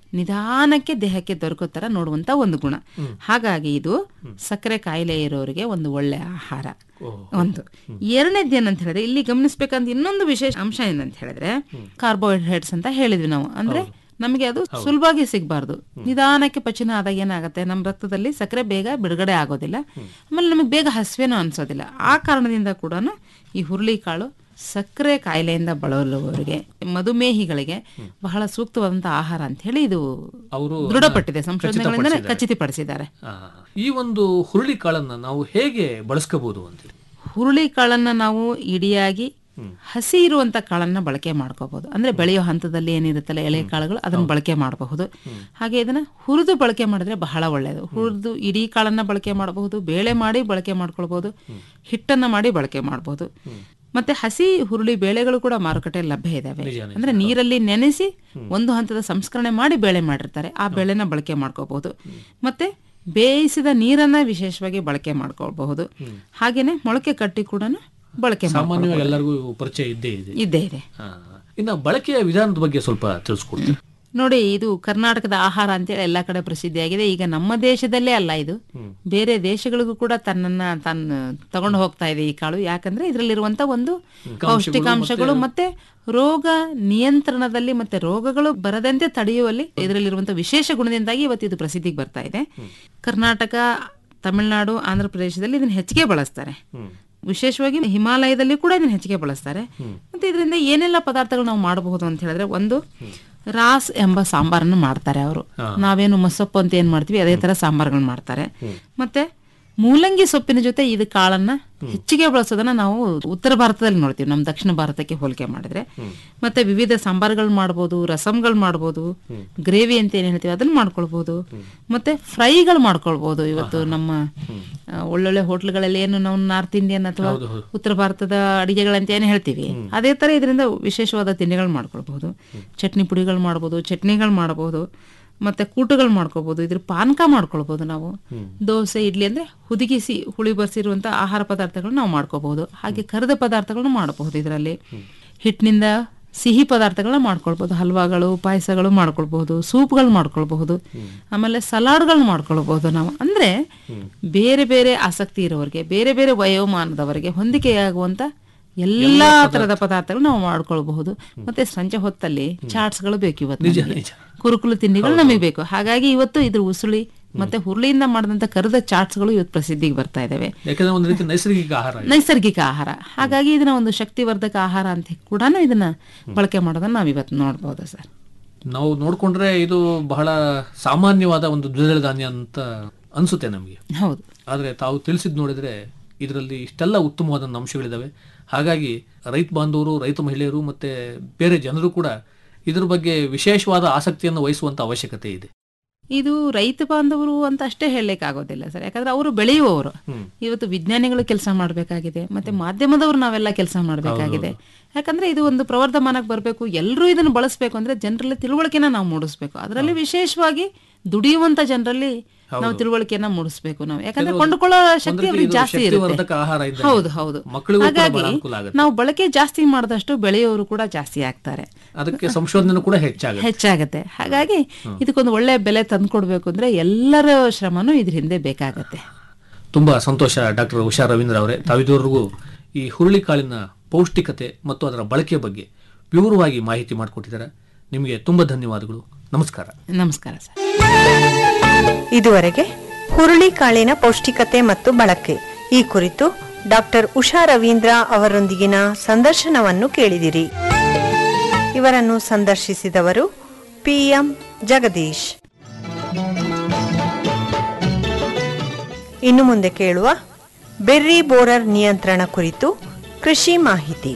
ನಿಧಾನಕ್ಕೆ ದೇಹಕ್ಕೆ ದೊರಕೋ ತರ ನೋಡುವಂತ ಒಂದು ಗುಣ ಹಾಗಾಗಿ ಇದು ಸಕ್ಕರೆ ಕಾಯಿಲೆ ಇರೋರಿಗೆ ಒಂದು ಒಳ್ಳೆ ಆಹಾರ ಒಂದು ಎರಡನೇದು ಏನಂತ ಹೇಳಿದ್ರೆ ಇಲ್ಲಿ ಗಮನಿಸ್ಬೇಕಂತ ಇನ್ನೊಂದು ವಿಶೇಷ ಅಂಶ ಏನಂತ ಹೇಳಿದ್ರೆ ಕಾರ್ಬೋಹೈಡ್ರೇಟ್ಸ್ ಅಂತ ಹೇಳಿದ್ವಿ ನಾವು ಅಂದ್ರೆ ನಮಗೆ ಅದು ಸುಲಭವಾಗಿ ಸಿಗಬಾರ್ದು ನಿಧಾನಕ್ಕೆ ಪಚನ ಆದಾಗ ಏನಾಗುತ್ತೆ ನಮ್ಮ ರಕ್ತದಲ್ಲಿ ಸಕ್ಕರೆ ಬೇಗ ಬಿಡುಗಡೆ ಆಗೋದಿಲ್ಲ ಆಮೇಲೆ ನಮಗೆ ಬೇಗ ಹಸಿವೆನೂ ಅನ್ಸೋದಿಲ್ಲ ಆ ಕಾರಣದಿಂದ ಕೂಡ ಈ ಹುರುಳಿಕಾಳು ಸಕ್ಕರೆ ಕಾಯಿಲೆಯಿಂದ ಬಳಲುವವರಿಗೆ ಮಧುಮೇಹಿಗಳಿಗೆ ಬಹಳ ಸೂಕ್ತವಾದಂತಹ ಆಹಾರ ಅಂತ ಹೇಳಿ ಇದು ಅವರು ದೃಢಪಟ್ಟಿದೆ ಸಂಶೋಧನೆಗಳಿಂದ ಖಚಿತಪಡಿಸಿದ್ದಾರೆ. ಖಚಿತಪಡಿಸಿದ್ದಾರೆ ಆ, ಈ ಒಂದು ಹುರುಳಿ ಕಾಳನ್ನ ನಾವು ಹೇಗೆ ಬಳಸ್ಕೋಬಹುದು ಅಂತ ಹುರುಳಿ ಕಾಳನ್ನ ನಾವು ಇಡಿಯಾಗಿ ಹಸಿ ಇರುವಂತ ಕಾಳನ್ನ ಬಳಕೆ ಮಾಡ್ಕೋಬಹುದು ಅಂದ್ರೆ ಬೆಳೆಯೋ ಹಂತದಲ್ಲಿ ಏನಿರುತ್ತಲ್ಲ ಎಳೆ ಕಾಳುಗಳು ಅದನ್ನ ಬಳಕೆ ಮಾಡಬಹುದು ಹಾಗೆ ಇದನ್ನ ಹುರಿದು ಬಳಕೆ ಮಾಡಿದ್ರೆ ಬಹಳ ಒಳ್ಳೆಯದು ಹುರಿದು ಇಡೀ ಕಾಳನ್ನ ಬಳಕೆ ಮಾಡಬಹುದು ಬೇಳೆ ಮಾಡಿ ಬಳಕೆ ಮಾಡ್ಕೊಳ್ಬಹುದು ಹಿಟ್ಟನ್ನ ಮಾಡಿ ಬಳಕೆ ಮಾಡಬಹುದು ಮತ್ತೆ ಹಸಿ ಹುರುಳಿ ಬೇಳೆಗಳು ಕೂಡ ಮಾರುಕಟ್ಟೆಯಲ್ಲಿ ಲಭ್ಯ ಇದಾವೆ ಅಂದ್ರೆ ನೀರಲ್ಲಿ ನೆನೆಸಿ ಒಂದು ಹಂತದ ಸಂಸ್ಕರಣೆ ಮಾಡಿ ಬೇಳೆ ಮಾಡಿರ್ತಾರೆ ಆ ಬೇಳೆನ ಬಳಕೆ ಮಾಡ್ಕೋಬಹುದು ಮತ್ತೆ ಬೇಯಿಸಿದ ನೀರನ್ನ ವಿಶೇಷವಾಗಿ ಬಳಕೆ ಮಾಡ್ಕೊಳ್ಬಹುದು ಹಾಗೇನೆ ಮೊಳಕೆ ಕಟ್ಟಿ ಕೂಡ ಬಳಕೆ ಸಾಮಾನ್ಯವಾಗಿ ಮಾಡ್ಕೊಳ್ಬಹುದು. ಎಲ್ಲರಿಗೂ ಪರಿಚಯ ಇದ್ದೇ ಇದೆ ಇದ್ದೇ ಇದೆ ಆ, ಇನ್ನ ಬಳಕೆಯ ವಿಧಾನದ ಬಗ್ಗೆ ಸ್ವಲ್ಪ ತಿಳಿಸ್ಕೊಡ್ತೀವಿ ನೋಡಿ ಇದು ಕರ್ನಾಟಕದ ಆಹಾರ ಅಂತೇಳಿ ಎಲ್ಲಾ ಕಡೆ ಪ್ರಸಿದ್ಧಿಯಾಗಿದೆ ಈಗ ನಮ್ಮ ದೇಶದಲ್ಲೇ ಅಲ್ಲ ಇದು ಬೇರೆ ದೇಶಗಳಿಗೂ ಕೂಡ ತನ್ನನ್ನ ತಾನು ತಗೊಂಡು ಹೋಗ್ತಾ ಇದೆ ಈ ಕಾಳು ಯಾಕಂದ್ರೆ ಇದರಲ್ಲಿರುವಂತ ಒಂದು ಪೌಷ್ಟಿಕಾಂಶಗಳು ಮತ್ತೆ ರೋಗ ನಿಯಂತ್ರಣದಲ್ಲಿ ಮತ್ತೆ ರೋಗಗಳು ಬರದಂತೆ ತಡೆಯುವಲ್ಲಿ ಇದರಲ್ಲಿರುವಂತ ವಿಶೇಷ ಗುಣದಿಂದಾಗಿ ಇವತ್ತು ಇದು ಪ್ರಸಿದ್ಧಿಗೆ ಬರ್ತಾ ಇದೆ ಕರ್ನಾಟಕ ತಮಿಳುನಾಡು ಆಂಧ್ರ ಪ್ರದೇಶದಲ್ಲಿ ಇದನ್ನ ಹೆಚ್ಚಿಗೆ ಬಳಸ್ತಾರೆ ವಿಶೇಷವಾಗಿ ಹಿಮಾಲಯದಲ್ಲಿ ಕೂಡ ಇದನ್ನ ಹೆಚ್ಚಿಗೆ ಬಳಸ್ತಾರೆ ಮತ್ತೆ ಇದರಿಂದ ಏನೆಲ್ಲ ಪದಾರ್ಥಗಳು ನಾವು ಮಾಡಬಹುದು ಅಂತ ಹೇಳಿದ್ರೆ ಒಂದು ರಾಸ್ ಎಂಬ ಸಾಂಬಾರನ್ನು ಮಾಡ್ತಾರೆ ಅವರು ನಾವೇನು ಮಸೊಪ್ಪು ಅಂತ ಏನ್ ಮಾಡ್ತೀವಿ ಅದೇ ತರ ಸಾಂಬಾರ್ಗಳನ್ನ ಮಾಡ್ತಾರೆ ಮತ್ತೆ ಮೂಲಂಗಿ ಸೊಪ್ಪಿನ ಜೊತೆ ಇದು ಕಾಳನ್ನ ಹೆಚ್ಚಿಗೆ ಬಳಸೋದನ್ನ ನಾವು ಉತ್ತರ ಭಾರತದಲ್ಲಿ ನೋಡ್ತೀವಿ ನಮ್ಮ ದಕ್ಷಿಣ ಭಾರತಕ್ಕೆ ಹೋಲಿಕೆ ಮಾಡಿದ್ರೆ ಮತ್ತೆ ವಿವಿಧ ಸಾಂಬಾರ್ಗಳು ಮಾಡ್ಬೋದು ರಸಂಗಳು ಮಾಡ್ಬೋದು ಗ್ರೇವಿ ಅಂತ ಏನ್ ಹೇಳ್ತೀವಿ ಅದನ್ನ ಮಾಡ್ಕೊಳ್ಬಹುದು ಮತ್ತೆ ಫ್ರೈಗಳು ಮಾಡ್ಕೊಳ್ಬಹುದು ಇವತ್ತು ನಮ್ಮ ಆ, ಒಳ್ಳೊಳ್ಳೆ ಹೋಟ್ಲ್ಗಳಲ್ಲಿ ಏನು ನಾವು ನಾರ್ತ್ ಇಂಡಿಯನ್ ಅಥವಾ ಉತ್ತರ ಭಾರತದ ಅಡಿಗೆಗಳಂತ ಏನು ಹೇಳ್ತೀವಿ ಅದೇ ತರ ಇದರಿಂದ ವಿಶೇಷವಾದ ತಿಂಡಿಗಳು ಮಾಡ್ಕೊಳ್ಬಹುದು ಚಟ್ನಿ ಪುಡಿಗಳು ಮಾಡ್ಬೋದು ಚಟ್ನಿಗಳು ಮಾಡಬಹುದು ಮತ್ತೆ ಕೂಟುಗಳು ಮಾಡ್ಕೋಬಹುದು ಇದ್ರ ಪಾನಕ ಮಾಡ್ಕೊಳ್ಬಹುದು ನಾವು ದೋಸೆ ಇಡ್ಲಿ ಅಂದ್ರೆ ಹುದುಗಿಸಿ ಹುಳಿ ಬರ್ಸಿರುವಂತ ಆಹಾರ ಪದಾರ್ಥಗಳನ್ನ ನಾವು ಮಾಡ್ಕೋಬಹುದು ಹಾಗೆ ಕರಿದ ಪದಾರ್ಥಗಳನ್ನ ಮಾಡಬಹುದು ಇದರಲ್ಲಿ ಹಿಟ್ಟಿನಿಂದ ಸಿಹಿ ಪದಾರ್ಥಗಳನ್ನ ಮಾಡ್ಕೊಳ್ಬಹುದು ಹಲ್ವಾಗಳು ಪಾಯಸಗಳು ಮಾಡ್ಕೊಳ್ಬಹುದು ಸೂಪ್ಗಳು ಮಾಡ್ಕೊಳ್ಬಹುದು ಆಮೇಲೆ ಸಲಾಡ್ಗಳು ಮಾಡ್ಕೊಳ್ಬಹುದು ನಾವು ಅಂದ್ರೆ ಬೇರೆ ಬೇರೆ ಆಸಕ್ತಿ ಇರೋರಿಗೆ ಬೇರೆ ಬೇರೆ ವಯೋಮಾನದವರಿಗೆ ಹೊಂದಿಕೆಯಾಗುವಂತ ಎಲ್ಲಾ ತರದ ಪದಾರ್ಥಗಳು ನಾವು ಮಾಡ್ಕೊಳ್ಬಹುದು ಮತ್ತೆ ಸಂಜೆ ಹೊತ್ತಲ್ಲಿ ಚಾಟ್ಸ್ಗಳು ಬೇಕು ಇವತ್ತು ನಮ್ಗೆ. ಕುರುಕುಲು ತಿಂಡಿಗಳು ನಮಗೆ ಬೇಕು ಹಾಗಾಗಿ ಇವತ್ತು ಇದ್ರ ಉಸುಳಿ ಮತ್ತೆ ಹುರುಳಿಯಿಂದ ಮಾಡಿದಂತ ಕರೆದ ಚಾಟ್ಸ್ಗಳು ಇವತ್ತು ಪ್ರಸಿದ್ಧಿಗೆ ಬರ್ತಾ ಇದಾವೆ ಯಾಕಂದ್ರೆ ಒಂದು ರೀತಿ ನೈಸರ್ಗಿಕ ಆಹಾರ ಇದು. ನೈಸರ್ಗಿಕ ಆಹಾರ ಹಾಗಾಗಿ ಇದನ್ನ ಒಂದು ಶಕ್ತಿವರ್ಧಕ ಆಹಾರ ಅಂತ ಕೂಡ ಇದನ್ನ ಬಳಕೆ ಮಾಡೋದನ್ನ ನಾವ್ ಇವತ್ತು ನೋಡ್ಬೋದು ಸರ್ ನಾವು ನೋಡ್ಕೊಂಡ್ರೆ ಇದು ಬಹಳ ಸಾಮಾನ್ಯವಾದ ಒಂದು ದ್ವಿದಳ ಧಾನ್ಯ ಅಂತ ಅನ್ಸುತ್ತೆ ನಮಗೆ ಹೌದು ಆದ್ರೆ ತಾವು ತಿಳಿಸಿದ್ ನೋಡಿದ್ರೆ ಇದರಲ್ಲಿ ಇಷ್ಟೆಲ್ಲ ಉತ್ತಮವಾದ ಅಂಶಗಳಿದಾವೆ ಹಾಗಾಗಿ ರೈತ ಬಾಂಧವರು ರೈತ ಮಹಿಳೆಯರು ಮತ್ತೆ ಬೇರೆ ಜನರು ಕೂಡ ಇದ್ರ ಬಗ್ಗೆ ವಿಶೇಷವಾದ ಆಸಕ್ತಿಯನ್ನು ವಹಿಸುವಂತ ಅವಶ್ಯಕತೆ ಇದೆ ಇದು ರೈತ ಬಾಂಧವರು ಅಂತ ಅಷ್ಟೇ ಹೇಳಲಿಕ್ಕೆ ಆಗೋದಿಲ್ಲ ಸರ್ ಯಾಕಂದ್ರೆ ಅವರು ಬೆಳೆಯುವವರು ಇವತ್ತು ವಿಜ್ಞಾನಿಗಳು ಕೆಲಸ ಮಾಡಬೇಕಾಗಿದೆ ಮತ್ತೆ ಮಾಧ್ಯಮದವರು ನಾವೆಲ್ಲ ಕೆಲಸ ಮಾಡಬೇಕಾಗಿದೆ ಯಾಕಂದ್ರೆ ಇದು ಒಂದು ಪ್ರವರ್ಧಮಾನಕ್ಕೆ ಬರಬೇಕು ಎಲ್ಲರೂ ಇದನ್ನು ಬಳಸಬೇಕು ಅಂದ್ರೆ ಜನರಲ್ಲಿ ತಿಳುವಳಿಕೆನ ನಾವು ಮೂಡಿಸ್ಬೇಕು ಅದರಲ್ಲಿ ವಿಶೇಷವಾಗಿ ದುಡಿಯುವಂತ ಜನರಲ್ಲಿ ನಾವು ತಿಳುವಳಿಕೆಯನ್ನ ಮೂಡಿಸ್ಬೇಕು ನಾವು ಯಾಕಂದ್ರೆ ಕೆಲವು- ಕೊಂಡುಕೊಳ್ಳೋ ಶಕ್ತಿ ಒಂದ್ ರೀತಿ ಅವ್ರಿಗೆ ಇದು ಜಾಸ್ತಿ ಶಕ್ತಿವರ್ಧಕ ಇರುತ್ತೆ ಆಹಾರ ಇದ್ದಂಗೆ. ಹೌದು ಹೌದು ಮಕ್ಕಳಿಗೂ ಕೂಡ ಬಹಳ ಹಾಗಾಗಿ ಅನುಕೂಲ ಆಗುತ್ತೆ. ನಾವು ಬಳಕೆ ಜಾಸ್ತಿ ಮಾಡಿದಷ್ಟು ಬೆಳೆಯೋರು ಕೂಡ ಜಾಸ್ತಿ ಆಗ್ತಾರೆ ಅದಕ್ಕೆ ಸಂಶೋಧನೆ ಕೂಡ ಹೆಚ್ಚಾಗುತ್ತೆ ಹೆಚ್ಚಾಗತ್ತೆ ಹಾಗಾಗಿ ಇದಕ್ಕೊಂದು ಒಳ್ಳೆ ಬೆಲೆ ತಂದ್ಕೊಡ್ಬೇಕು ಅಂದ್ರೆ ಎಲ್ಲರ ಶ್ರಮನೂ ಇದ್ರ ಹಿಂದೆ ಬೇಕಾಗತ್ತೆ ತುಂಬಾ ಸಂತೋಷ ಡಾಕ್ಟರ್ ಉಷಾ ರವೀಂದ್ರ ಅವರೇ ತಾವಿದುವರೆಗೂ ಈ ಹುರುಳಿ ಕಾಳಿನ ಪೌಷ್ಟಿಕತೆ ಮತ್ತು ಅದರ ಬಳಕೆಯ ಬಗ್ಗೆ ವಿವರವಾಗಿ ಮಾಹಿತಿ ಮಾಡಿಕೊಟ್ಟಿದ್ದಾರೆ ನಿಮಗೆ ತುಂಬಾ ಧನ್ಯವಾದಗಳು ನಮಸ್ಕಾರ ನಮಸ್ಕಾರ ಸರ್ ಇದುವರೆಗೆ ಹುರುಳಿ ಕಾಳಿನ ಪೌಷ್ಟಿಕತೆ ಮತ್ತು ಬಳಕೆ ಈ ಕುರಿತು ಡಾಕ್ಟರ್ ಉಷಾ ರವೀಂದ್ರ ಅವರೊಂದಿಗಿನ ಸಂದರ್ಶನವನ್ನು ಕೇಳಿದಿರಿ ಇವರನ್ನು ಸಂದರ್ಶಿಸಿದವರು ಪಿಎಂ ಜಗದೀಶ್ ಇನ್ನು ಮುಂದೆ ಕೇಳುವ ಬೆರ್ರಿ ಬೋರರ್ ನಿಯಂತ್ರಣ ಕುರಿತು ಕೃಷಿ ಮಾಹಿತಿ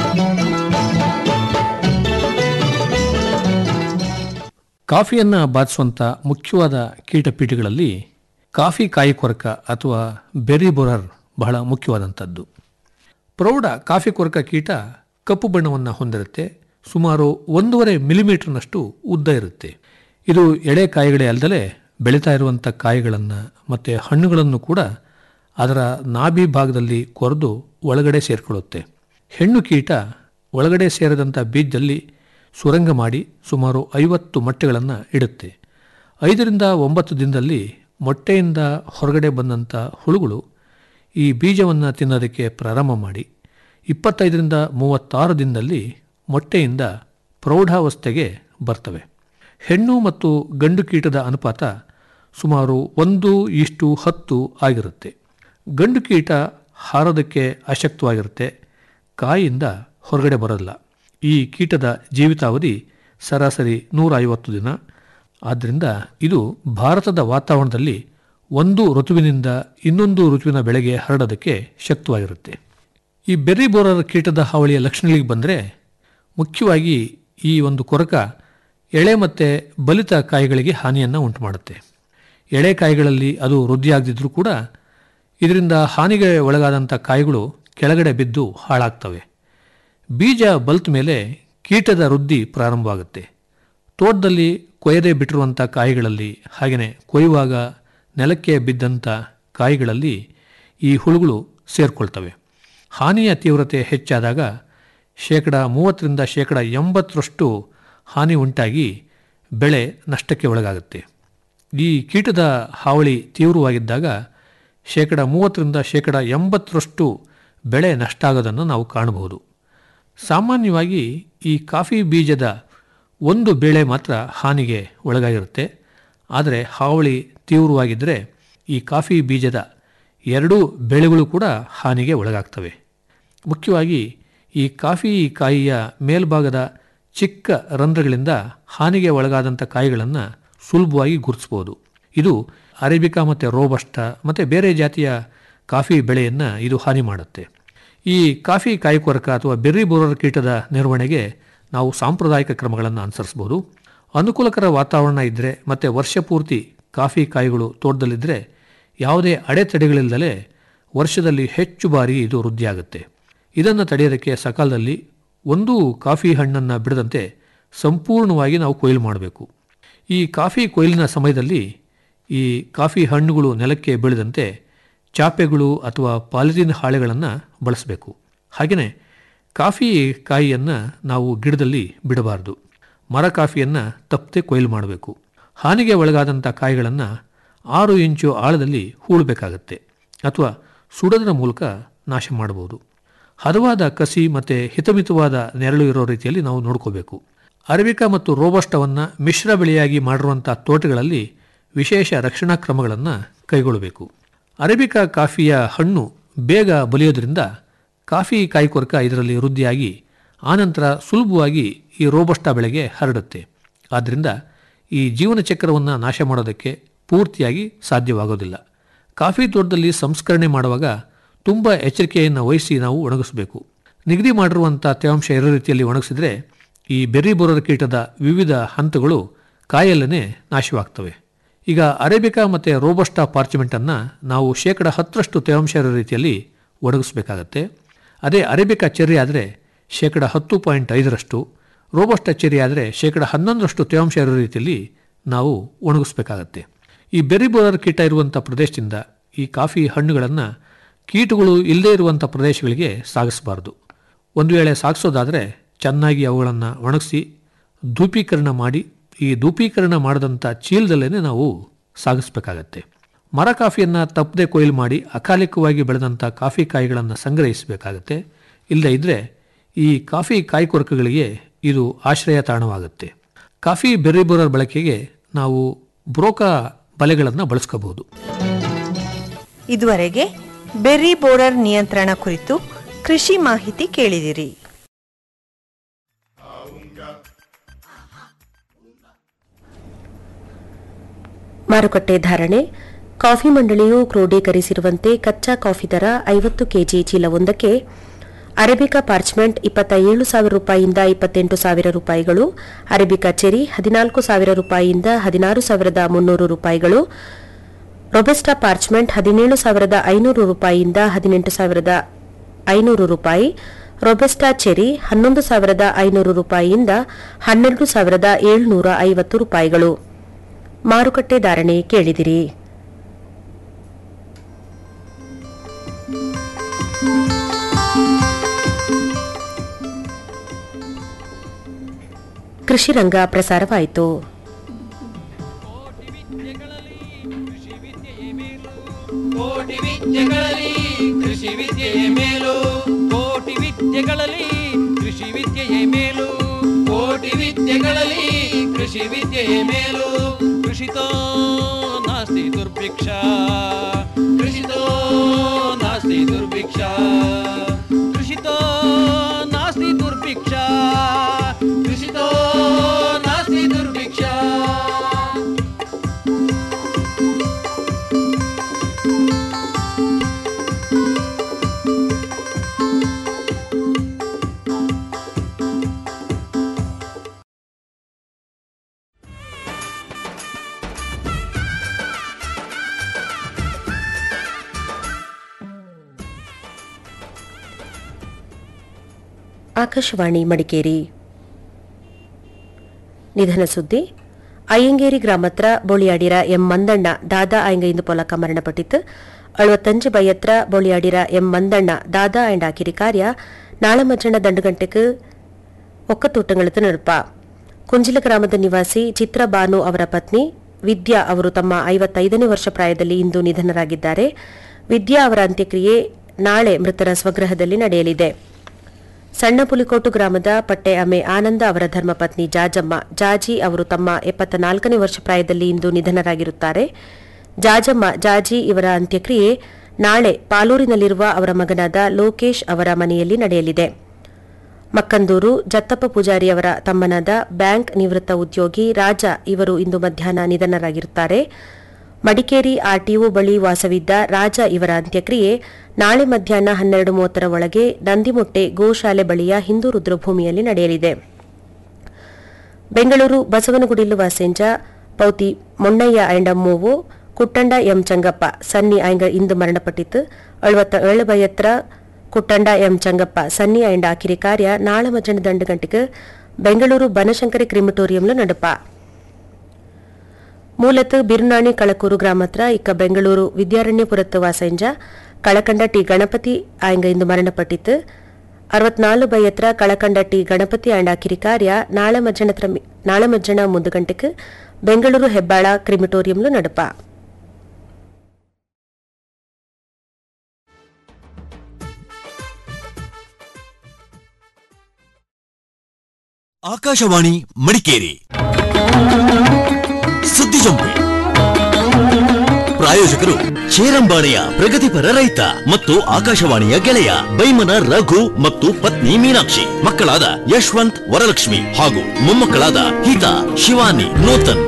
ಕಾಫಿಯನ್ನು ಬಾಧಿಸುವಂಥ ಮುಖ್ಯವಾದ ಕೀಟಪೀಠಗಳಲ್ಲಿ ಕಾಫಿ ಕಾಯಿ ಕೊರಕ ಅಥವಾ ಬೆರ್ರಿ ಬೋರರ್ ಬಹಳ ಮುಖ್ಯವಾದಂಥದ್ದು ಪ್ರೌಢ ಕಾಫಿ ಕೊರಕ ಕೀಟ ಕಪ್ಪು ಬಣ್ಣವನ್ನು ಹೊಂದಿರುತ್ತೆ ಸುಮಾರು ಒಂದೂವರೆ ಮಿಲಿಮೀಟರ್ನಷ್ಟು ಉದ್ದ ಇರುತ್ತೆ ಇದು ಎಳೆ ಕಾಯಿಗಳೇ ಅಲ್ಲದೆ ಬೆಳೀತಾ ಇರುವಂಥ ಕಾಯಿಗಳನ್ನು ಮತ್ತು ಹಣ್ಣುಗಳನ್ನು ಕೂಡ ಅದರ ನಾಭಿ ಭಾಗದಲ್ಲಿ ಕೊರೆದು ಒಳಗಡೆ ಸೇರಿಕೊಳ್ಳುತ್ತೆ ಹೆಣ್ಣು ಕೀಟ ಒಳಗಡೆ ಸೇರಿದಂಥ ಬೀಜದಲ್ಲಿ ಸುರಂಗ ಮಾಡಿ ಸುಮಾರು ಐವತ್ತು ಮೊಟ್ಟೆಗಳನ್ನು ಇಡುತ್ತೆ ಐದರಿಂದ ಒಂಬತ್ತು ದಿನದಲ್ಲಿ ಮೊಟ್ಟೆಯಿಂದ ಹೊರಗಡೆ ಬಂದಂಥ ಹುಳುಗಳು ಈ ಬೀಜವನ್ನು ತಿನ್ನೋದಕ್ಕೆ ಪ್ರಾರಂಭ ಮಾಡಿ ಇಪ್ಪತ್ತೈದರಿಂದ ಮೂವತ್ತಾರು ದಿನದಲ್ಲಿ ಮೊಟ್ಟೆಯಿಂದ ಪ್ರೌಢಾವಸ್ಥೆಗೆ ಬರ್ತವೆ ಹೆಣ್ಣು ಮತ್ತು ಗಂಡು ಕೀಟದ ಅನುಪಾತ ಸುಮಾರು ಒಂದು ಇಷ್ಟು ಹತ್ತು ಆಗಿರುತ್ತೆ ಗಂಡು ಕೀಟ ಹಾರೋದಕ್ಕೆ ಅಶಕ್ತವಾಗಿರುತ್ತೆ ಕಾಯಿಂದ ಹೊರಗಡೆ ಬರೋಲ್ಲ ಈ ಕೀಟದ ಜೀವಿತಾವಧಿ ಸರಾಸರಿ ನೂರ ಐವತ್ತು ದಿನ ಆದ್ದರಿಂದ ಇದು ಭಾರತದ ವಾತಾವರಣದಲ್ಲಿ ಒಂದು ಋತುವಿನಿಂದ ಇನ್ನೊಂದು ಋತುವಿನ ಬೆಳೆಗೆ ಹರಡೋದಕ್ಕೆ ಶಕ್ತವಾಗಿರುತ್ತೆ ಈ ಬೆರ್ರಿ ಬೋರರ್ ಕೀಟದ ಹಾವಳಿಯ ಲಕ್ಷಣಗಳಿಗೆ ಬಂದರೆ ಮುಖ್ಯವಾಗಿ ಈ ಒಂದು ಕೊರಕ ಎಳೆ ಮತ್ತು ಬಲಿತ ಕಾಯಿಗಳಿಗೆ ಹಾನಿಯನ್ನು ಉಂಟು ಮಾಡುತ್ತೆ ಎಳೆ ಕಾಯಿಗಳಲ್ಲಿ ಅದು ವೃದ್ಧಿಯಾಗದಿದ್ರೂ ಕೂಡ ಇದರಿಂದ ಹಾನಿಗೆ ಒಳಗಾದಂಥ ಕಾಯಿಗಳು ಕೆಳಗಡೆ ಬಿದ್ದು ಹಾಳಾಗ್ತವೆ ಬೀಜ ಬಲ್ತ ಮೇಲೆ ಕೀಟದ ವೃದ್ಧಿ ಪ್ರಾರಂಭವಾಗುತ್ತೆ ತೋಟದಲ್ಲಿ ಕೊಯ್ಯದೆ ಬಿಟ್ಟಿರುವಂಥ ಕಾಯಿಗಳಲ್ಲಿ ಹಾಗೆಯೇ ಕೊಯ್ಯುವಾಗ ನೆಲಕ್ಕೆ ಬಿದ್ದಂಥ ಕಾಯಿಗಳಲ್ಲಿ ಈ ಹುಳುಗಳು ಸೇರಿಕೊಳ್ತವೆ ಹಾನಿಯ ತೀವ್ರತೆ ಹೆಚ್ಚಾದಾಗ ಶೇಕಡ ಮೂವತ್ತರಿಂದ ಶೇಕಡ ಎಂಬತ್ತರಷ್ಟು ಹಾನಿ ಉಂಟಾಗಿ ಬೆಳೆ ನಷ್ಟಕ್ಕೆ ಒಳಗಾಗುತ್ತೆ ಈ ಕೀಟದ ಹಾವಳಿ ತೀವ್ರವಾಗಿದ್ದಾಗ ಶೇಕಡ ಮೂವತ್ತರಿಂದ ಶೇಕಡ ಎಂಬತ್ತರಷ್ಟು ಬೆಳೆ ನಷ್ಟ ಆಗೋದನ್ನು ನಾವು ಕಾಣಬಹುದು ಸಾಮಾನ್ಯವಾಗಿ ಈ ಕಾಫಿ ಬೀಜದ ಒಂದು ಬೆಳೆ ಮಾತ್ರ ಹಾನಿಗೆ ಒಳಗಾಗಿರುತ್ತೆ ಆದರೆ ಹಾವಳಿ ತೀವ್ರವಾಗಿದ್ದರೆ ಈ ಕಾಫಿ ಬೀಜದ ಎರಡೂ ಬೆಳೆಗಳು ಕೂಡ ಹಾನಿಗೆ ಒಳಗಾಗ್ತವೆ ಮುಖ್ಯವಾಗಿ ಈ ಕಾಫಿ ಕಾಯಿಯ ಮೇಲ್ಭಾಗದ ಚಿಕ್ಕ ರಂಧ್ರಗಳಿಂದ ಹಾನಿಗೆ ಒಳಗಾದಂಥ ಕಾಯಿಗಳನ್ನು ಸುಲಭವಾಗಿ ಗುರುತಿಸ್ಬೋದು ಇದು ಅರೇಬಿಕಾ ಮತ್ತು ರೋಬಸ್ಟ ಮತ್ತು ಬೇರೆ ಜಾತಿಯ ಕಾಫಿ ಬೆಳೆಯನ್ನು ಇದು ಹಾನಿ ಮಾಡುತ್ತೆ ಈ ಕಾಫಿ ಕಾಯಿ ಕೊರಕ ಅಥವಾ ಬೆರ್ರಿ ಬೋರರ್ ಕೀಟದ ನಿರ್ವಹಣೆಗೆ ನಾವು ಸಾಂಪ್ರದಾಯಿಕ ಕ್ರಮಗಳನ್ನು ಅನುಸರಿಸ್ಬೋದು ಅನುಕೂಲಕರ ವಾತಾವರಣ ಇದ್ದರೆ ಮತ್ತು ವರ್ಷ ಪೂರ್ತಿ ಕಾಫಿ ಕಾಯಿಗಳು ತೋಟದಲ್ಲಿದ್ದರೆ ಯಾವುದೇ ಅಡೆತಡೆಗಳಿಲ್ಲದೆ ವರ್ಷದಲ್ಲಿ ಹೆಚ್ಚು ಬಾರಿ ಇದು ವೃದ್ಧಿಯಾಗುತ್ತೆ ಇದನ್ನು ತಡೆಯೋದಕ್ಕೆ ಸಕಾಲದಲ್ಲಿ ಒಂದು ಕಾಫಿ ಹಣ್ಣನ್ನು ಬಿಡದಂತೆ ಸಂಪೂರ್ಣವಾಗಿ ನಾವು ಕೊಯ್ಲು ಮಾಡಬೇಕು ಈ ಕಾಫಿ ಕೊಯ್ಲಿನ ಸಮಯದಲ್ಲಿ ಈ ಕಾಫಿ ಹಣ್ಣುಗಳು ನೆಲಕ್ಕೆ ಬೀಳದಂತೆ ಚಾಪೆಗಳು ಅಥವಾ ಪಾಲಿಥೀನ್ ಹಾಳೆಗಳನ್ನು ಬಳಸಬೇಕು ಹಾಗೆಯೇ ಕಾಫಿ ಕಾಯಿಯನ್ನು ನಾವು ಗಿಡದಲ್ಲಿ ಬಿಡಬಾರ್ದು ಮರ ಕಾಫಿಯನ್ನು ತಪ್ಪದೆ ಕೊಯ್ಲು ಮಾಡಬೇಕು ಹಾನಿಗೆ ಒಳಗಾದಂಥ ಕಾಯಿಗಳನ್ನು ಆರು ಇಂಚು ಆಳದಲ್ಲಿ ಹೂಳಬೇಕಾಗತ್ತೆ ಅಥವಾ ಸುಡೋದ್ರ ಮೂಲಕ ನಾಶ ಮಾಡಬಹುದು ಹದವಾದ ಕಸಿ ಮತ್ತು ಹಿತಮಿತವಾದ ನೆರಳು ಇರೋ ರೀತಿಯಲ್ಲಿ ನಾವು ನೋಡ್ಕೋಬೇಕು ಅರಬಿಕಾ ಮತ್ತು ರೋಬಸ್ಟವನ್ನು ಮಿಶ್ರ ಬೆಳೆಯಾಗಿ ಮಾಡಿರುವಂಥ ತೋಟಗಳಲ್ಲಿ ವಿಶೇಷ ರಕ್ಷಣಾ ಕ್ರಮಗಳನ್ನು ಕೈಗೊಳ್ಳಬೇಕು ಅರೇಬಿಕಾ ಕಾಫಿಯ ಹಣ್ಣು ಬೇಗ ಬಲಿಯೋದ್ರಿಂದ ಕಾಫಿ ಕಾಯಿಕೊರಕ ಇದರಲ್ಲಿ ವೃದ್ಧಿಯಾಗಿ ಆನಂತರ ಸುಲಭವಾಗಿ ಈ ರೋಬಸ್ಟಾ ಬೆಳೆಗೆ ಹರಡುತ್ತೆ ಆದ್ದರಿಂದ ಈ ಜೀವನ ಚಕ್ರವನ್ನು ನಾಶ ಮಾಡೋದಕ್ಕೆ ಪೂರ್ತಿಯಾಗಿ ಸಾಧ್ಯವಾಗೋದಿಲ್ಲ ಕಾಫಿ ತೋಟದಲ್ಲಿ ಸಂಸ್ಕರಣೆ ಮಾಡುವಾಗ ತುಂಬ ಎಚ್ಚರಿಕೆಯನ್ನು ವಹಿಸಿ ನಾವು ಒಣಗಿಸಬೇಕು ನಿಗದಿ ಮಾಡಿರುವಂಥ ತೇವಾಂಶ ಇರೋ ರೀತಿಯಲ್ಲಿ ಒಣಗಿಸಿದ್ರೆ ಈ ಬೆರ್ರಿ ಬೋರರ್ ಕೀಟದ ವಿವಿಧ ಹಂತಗಳು ಕಾಯಲ್ಲೇ ನಾಶವಾಗ್ತವೆ ಈಗ ಅರೇಬಿಕಾ ಮತ್ತು ರೋಬಸ್ಟಾ ಪಾರ್ಚಮೆಂಟನ್ನು ನಾವು ಶೇಕಡ ಹತ್ತರಷ್ಟು ತೇವಾಂಶ ಇರೋ ರೀತಿಯಲ್ಲಿ ಒಣಗಿಸ್ಬೇಕಾಗತ್ತೆ ಅದೇ ಅರೇಬಿಕಾ ಚೆರ್ರಿ ಆದರೆ ಶೇಕಡ ಹತ್ತು ಪಾಯಿಂಟ್ ಐದರಷ್ಟು ರೋಬಸ್ಟಾ ಚೆರ್ರಿ ಆದರೆ ಶೇಕಡ ಹನ್ನೊಂದರಷ್ಟು ತೇವಾಂಶ ಇರೋ ರೀತಿಯಲ್ಲಿ ನಾವು ಒಣಗಿಸ್ಬೇಕಾಗತ್ತೆ ಈ ಬೆರ್ರಿ ಬೋರರ್ ಕೀಟ ಇರುವಂಥ ಪ್ರದೇಶದಿಂದ ಈ ಕಾಫಿ ಹಣ್ಣುಗಳನ್ನು ಕೀಟಗಳು ಇಲ್ಲದೇ ಇರುವಂಥ ಪ್ರದೇಶಗಳಿಗೆ ಸಾಗಿಸಬಾರ್ದು ಒಂದು ವೇಳೆ ಸಾಗಿಸೋದಾದರೆ ಚೆನ್ನಾಗಿ ಅವುಗಳನ್ನು ಒಣಗಿಸಿ ಧೂಪೀಕರಣ ಮಾಡಿ ಈ ಧೂಪೀಕರಣ ಮಾಡಿದಂಥ ಚೀಲದಲ್ಲೇ ನಾವು ಸಾಗಿಸಬೇಕಾಗತ್ತೆ ಮರ ಕಾಫಿಯನ್ನು ತಪ್ಪದೆ ಕೊಯ್ಲು ಮಾಡಿ ಅಕಾಲಿಕವಾಗಿ ಬೆಳೆದಂಥ ಕಾಫಿ ಕಾಯಿಗಳನ್ನು ಸಂಗ್ರಹಿಸಬೇಕಾಗತ್ತೆ ಇಲ್ಲದೇ ಇದ್ದರೆ ಈ ಕಾಫಿ ಕಾಯಿ ಕೊರಕಗಳಿಗೆ ಇದು ಆಶ್ರಯ ತಾಣವಾಗುತ್ತೆ ಕಾಫಿ ಬೆರ್ರಿ ಬೋರರ್ ಬಳಕೆಗೆ ನಾವು ಬ್ರೋಕಾ ಬಲೆಗಳನ್ನು ಬಳಸ್ಕೋಬಹುದು ಇದುವರೆಗೆ ಬೆರ್ರಿ ಬೋರರ್ ನಿಯಂತ್ರಣ ಕುರಿತು ಕೃಷಿ ಮಾಹಿತಿ ಕೇಳಿದಿರಿ ಮಾರುಕಟ್ಟೆ ಧಾರಣೆ ಕಾಫಿ ಮಂಡಳಿಯು ಕ್ರೋಢೀಕರಿಸಿರುವಂತೆ ಕಚ್ಚಾ ಕಾಫಿ ದರ ಐವತ್ತು ಕೆಜಿ ಚೀಲವೊಂದಕ್ಕೆ ಅರೇಬಿಕಾ ಪಾರ್ಚ್ಮೆಂಟ್ ಇಪ್ಪತ್ತ ಏಳು ಸಾವಿರ ರೂಪಾಯಿಯಿಂದ ಇಪ್ಪತ್ತೆಂಟು ಸಾವಿರ ರೂಪಾಯಿಗಳು ಅರೇಬಿಕಾ ಚೆರಿ ಹದಿನಾಲ್ಕು ಸಾವಿರ ರೂಪಾಯಿಯಿಂದ ಹದಿನಾರು ಸಾವಿರದ ಮುನ್ನೂರು ರೂಪಾಯಿಗಳು ರೊಬೆಸ್ಟಾ ಪಾರ್ಚ್ಮೆಂಟ್ ಹದಿನೇಳು ಸಾವಿರದ ಐನೂರು ರೂಪಾಯಿಯಿಂದ ಹದಿನೆಂಟು ಸಾವಿರದ ಐನೂರು ರೂಪಾಯಿ ರೊಬೆಸ್ಟಾ ಚೆರಿ ಹನ್ನೊಂದು ಸಾವಿರದ ಐನೂರು ರೂಪಾಯಿಯಿಂದ ಹನ್ನೆರಡು ಸಾವಿರದ ಏಳುನೂರ ಐವತ್ತು ರೂಪಾಯಿಗಳು ಮಾರುಕಟ್ಟೆ ಧಾರಣೆ ಕೇಳಿದಿರಿ ಕೃಷಿ ರಂಗ ಪ್ರಸಾರವಾಯಿತು ಕೋಟಿ ವಿದ್ಯೆಗಳಲ್ಲಿ ಕೃಷಿ ವಿದ್ಯೆಯೇ ಮೇಲು ಕೋಟಿ ವಿದ್ಯೆಗಳಲ್ಲಿ ಕೃಷಿ ವಿದ್ಯೆಯೇ ಮೇಲು ಕೋಟಿ ವಿದ್ಯೆಗಳಲ್ಲಿ ಕೃಷಿ ವಿದ್ಯೆಯೇ ಮೇಲು ಕೃಷಿತೋ ನಾಸ್ತಿ ದುರ್ಭಿಕ್ಷ ಕೃಷಿತೋ ನಾಸ್ತಿ ದುರ್ಭಿಕ್ಷ ಕೃಷಿತೋ ನಾಸ್ತಿ ದುರ್ಭಿಕ್ಷ ಕೃಷಿತೋ ನಾಸ್ತಿ ದುರ್ಭಿಕ್ಷ ಆಕಾಶವಾಣಿ ಮಡಿಕೇರಿ ನಿಧನ ಸುದ್ದಿ ಅಯ್ಯಂಗೇರಿ ಗ್ರಾಮತ್ರ ಬೊಳಿಯಾಡಿರ ಎಂ ಮಂದಣ್ಣ ದಾದಾ ಆಯ್ಂಗ ಇಂದು ಪೊಲಕ ಮರಣಪಟ್ಟಿತ್ತು ಅಳುವತ್ತಂಜು ಬೈಯತ್ರ ಬೊಳಿಯಾಡಿರ ಎಂ ಮಂದಣ್ಣ ದಾದಾ ಆಯ್ಂಡ ಕಿರಿ ಕಾರ್ಯ ನಾಳೆ ಮಧ್ಯಾಹ್ನ ದಂಡುಗಂಟೆಗೆ ಒಕ್ಕತೂಟಂಗಳತ್ತು ನಡುಪ ಕುಂಜಿಲ ಗ್ರಾಮದ ನಿವಾಸಿ ಚಿತ್ರ ಬಾನು ಅವರ ಪತ್ನಿ ವಿದ್ಯಾ ಅವರು ತಮ್ಮ ಐವತ್ತೈದನೇ ವರ್ಷ ಪ್ರಾಯದಲ್ಲಿ ಇಂದು ನಿಧನರಾಗಿದ್ದಾರೆ ವಿದ್ಯಾ ಅವರ ಅಂತ್ಯಕ್ರಿಯೆ ನಾಳೆ ಮೃತರ ಸ್ವಗೃಹದಲ್ಲಿ ನಡೆಯಲಿದೆ ಸಣ್ಣ ಪುಲಿಕೋಟು ಗ್ರಾಮದ ಪಟ್ಟೆ ಅಮೆ ಆನಂದ ಅವರ ಧರ್ಮಪತ್ನಿ ಜಾಜಮ್ಮ ಜಾಜಿ ಅವರು ತಮ್ಮ ಎಪ್ಪತ್ತ ನಾಲ್ಕನೇ ವರ್ಷ ಪ್ರಾಯದಲ್ಲಿ ಇಂದು ನಿಧನರಾಗಿರುತ್ತಾರೆ ಜಾಜಮ್ಮ ಜಾಜಿ ಇವರ ಅಂತ್ಯಕ್ರಿಯೆ ನಾಳೆ ಪಾಲೂರಿನಲ್ಲಿರುವ ಅವರ ಮಗನಾದ ಲೋಕೇಶ್ ಅವರ ಮನೆಯಲ್ಲಿ ನಡೆಯಲಿದೆ ಮಕ್ಕಂದೂರು ಜತ್ತಪ್ಪ ಪೂಜಾರಿ ಅವರ ತಮ್ಮನಾದ ಬ್ಯಾಂಕ್ ನಿವೃತ್ತ ಉದ್ಯೋಗಿ ರಾಜ ಇವರು ಇಂದು ಮಧ್ಯಾಹ್ನ ನಿಧನರಾಗಿರುತ್ತಾರೆ ಮಡಿಕೇರಿ ಆರ್ಟಿಒ ಬಳಿ ವಾಸವಿದ್ದ ರಾಜ ಇವರ ಅಂತ್ಯಕ್ರಿಯೆ ನಾಳೆ ಮಧ್ಯಾಹ್ನ ಹನ್ನೆರಡು ಮೂವತ್ತರ ಒಳಗೆ ನಂದಿಮೊಟ್ಟೆ ಗೋಶಾಲೆ ಬಳಿಯ ಹಿಂದೂ ರುದ್ರಭೂಮಿಯಲ್ಲಿ ನಡೆಯಲಿದೆ ಬೆಂಗಳೂರು ಬಸವನಗುಡಿಲು ವಾಸೆಂಜ ಪೌತಿ ಮೊಣ್ಣಯ್ಯ ಐಂಡಮ್ಮೂವು ಕುಟ್ಟಂಡ ಎಂ ಚಂಗಪ್ಪ ಸನ್ನಿ ಐಂಗ ಇಂದು ಮರಣಪಟ್ಟಿತ್ತು ಅಳುವತ್ತ ಏಳು ಬೈಯತ್ರ ಕುಟ್ಟಂಡ ಎಂ ಚಂಗಪ್ಪ ಸನ್ನಿ ಐಂಡ ಕಿರಿ ಕಾರ್ಯ ನಾಳೆ ಮಧ್ಯಾಹ್ನ ದಂಡು ಗಂಟೆಗೆ ಬೆಂಗಳೂರು ಬನಶಂಕರಿ ಕ್ರಿಮಿಟೋರಿಯಂಲು ನಡುಪ ಮೂಲತಃ ಬಿರುನಾಣಿ ಕಳಕೂರು ಗ್ರಾಮತ್ರ ಇಕ್ಕ ಬೆಂಗಳೂರು ವಿದ್ಯಾರಣ್ಯಪುರತ್ತು ವಾಸಂಜ ಕಳಕಂಡ ಟಿ ಗಣಪತಿ ಆಯ್ಂಗ ಇಂದು ಮರಣಪಟ್ಟಿತ್ತು ಅರವತ್ನಾಲು ಬೈಯತ್ರ ಕಳಕಂಡ ಟಿ ಗಣಪತಿ ಆಂಡ ಕಿರಿ ಕಾರ್ಯ ನಾಳೆ ಮಧ್ಯಾಹ್ನ ನಾಳೆ ಮಧ್ಯಾಹ್ನ ಮುಂದು ಗಂಟೆಗೆ ಬೆಂಗಳೂರು ಹೆಬ್ಬಾಳ ಕ್ರಿಮಿಟೋರಿಯಂಲು ನಡುಪ ಆಕಾಶವಾಣಿ ಮಡಿಕೇರಿ ಸುದ್ದಿ ಜಂಪೆ ಪ್ರಾಯೋಜಕರು ಚೇರಂಬಾಳೆಯ ಪ್ರಗತಿಪರ ರೈತ ಮತ್ತು ಆಕಾಶವಾಣಿಯ ಗೆಳೆಯ ಬೈಮನ ರಘು ಮತ್ತು ಪತ್ನಿ ಮೀನಾಕ್ಷಿ ಮಕ್ಕಳಾದ ಯಶವಂತ್ ವರಲಕ್ಷ್ಮಿ ಹಾಗೂ ಮೊಮ್ಮಕ್ಕಳಾದ ಹಿತಾ ಶಿವಾನಿ ನೂತನ್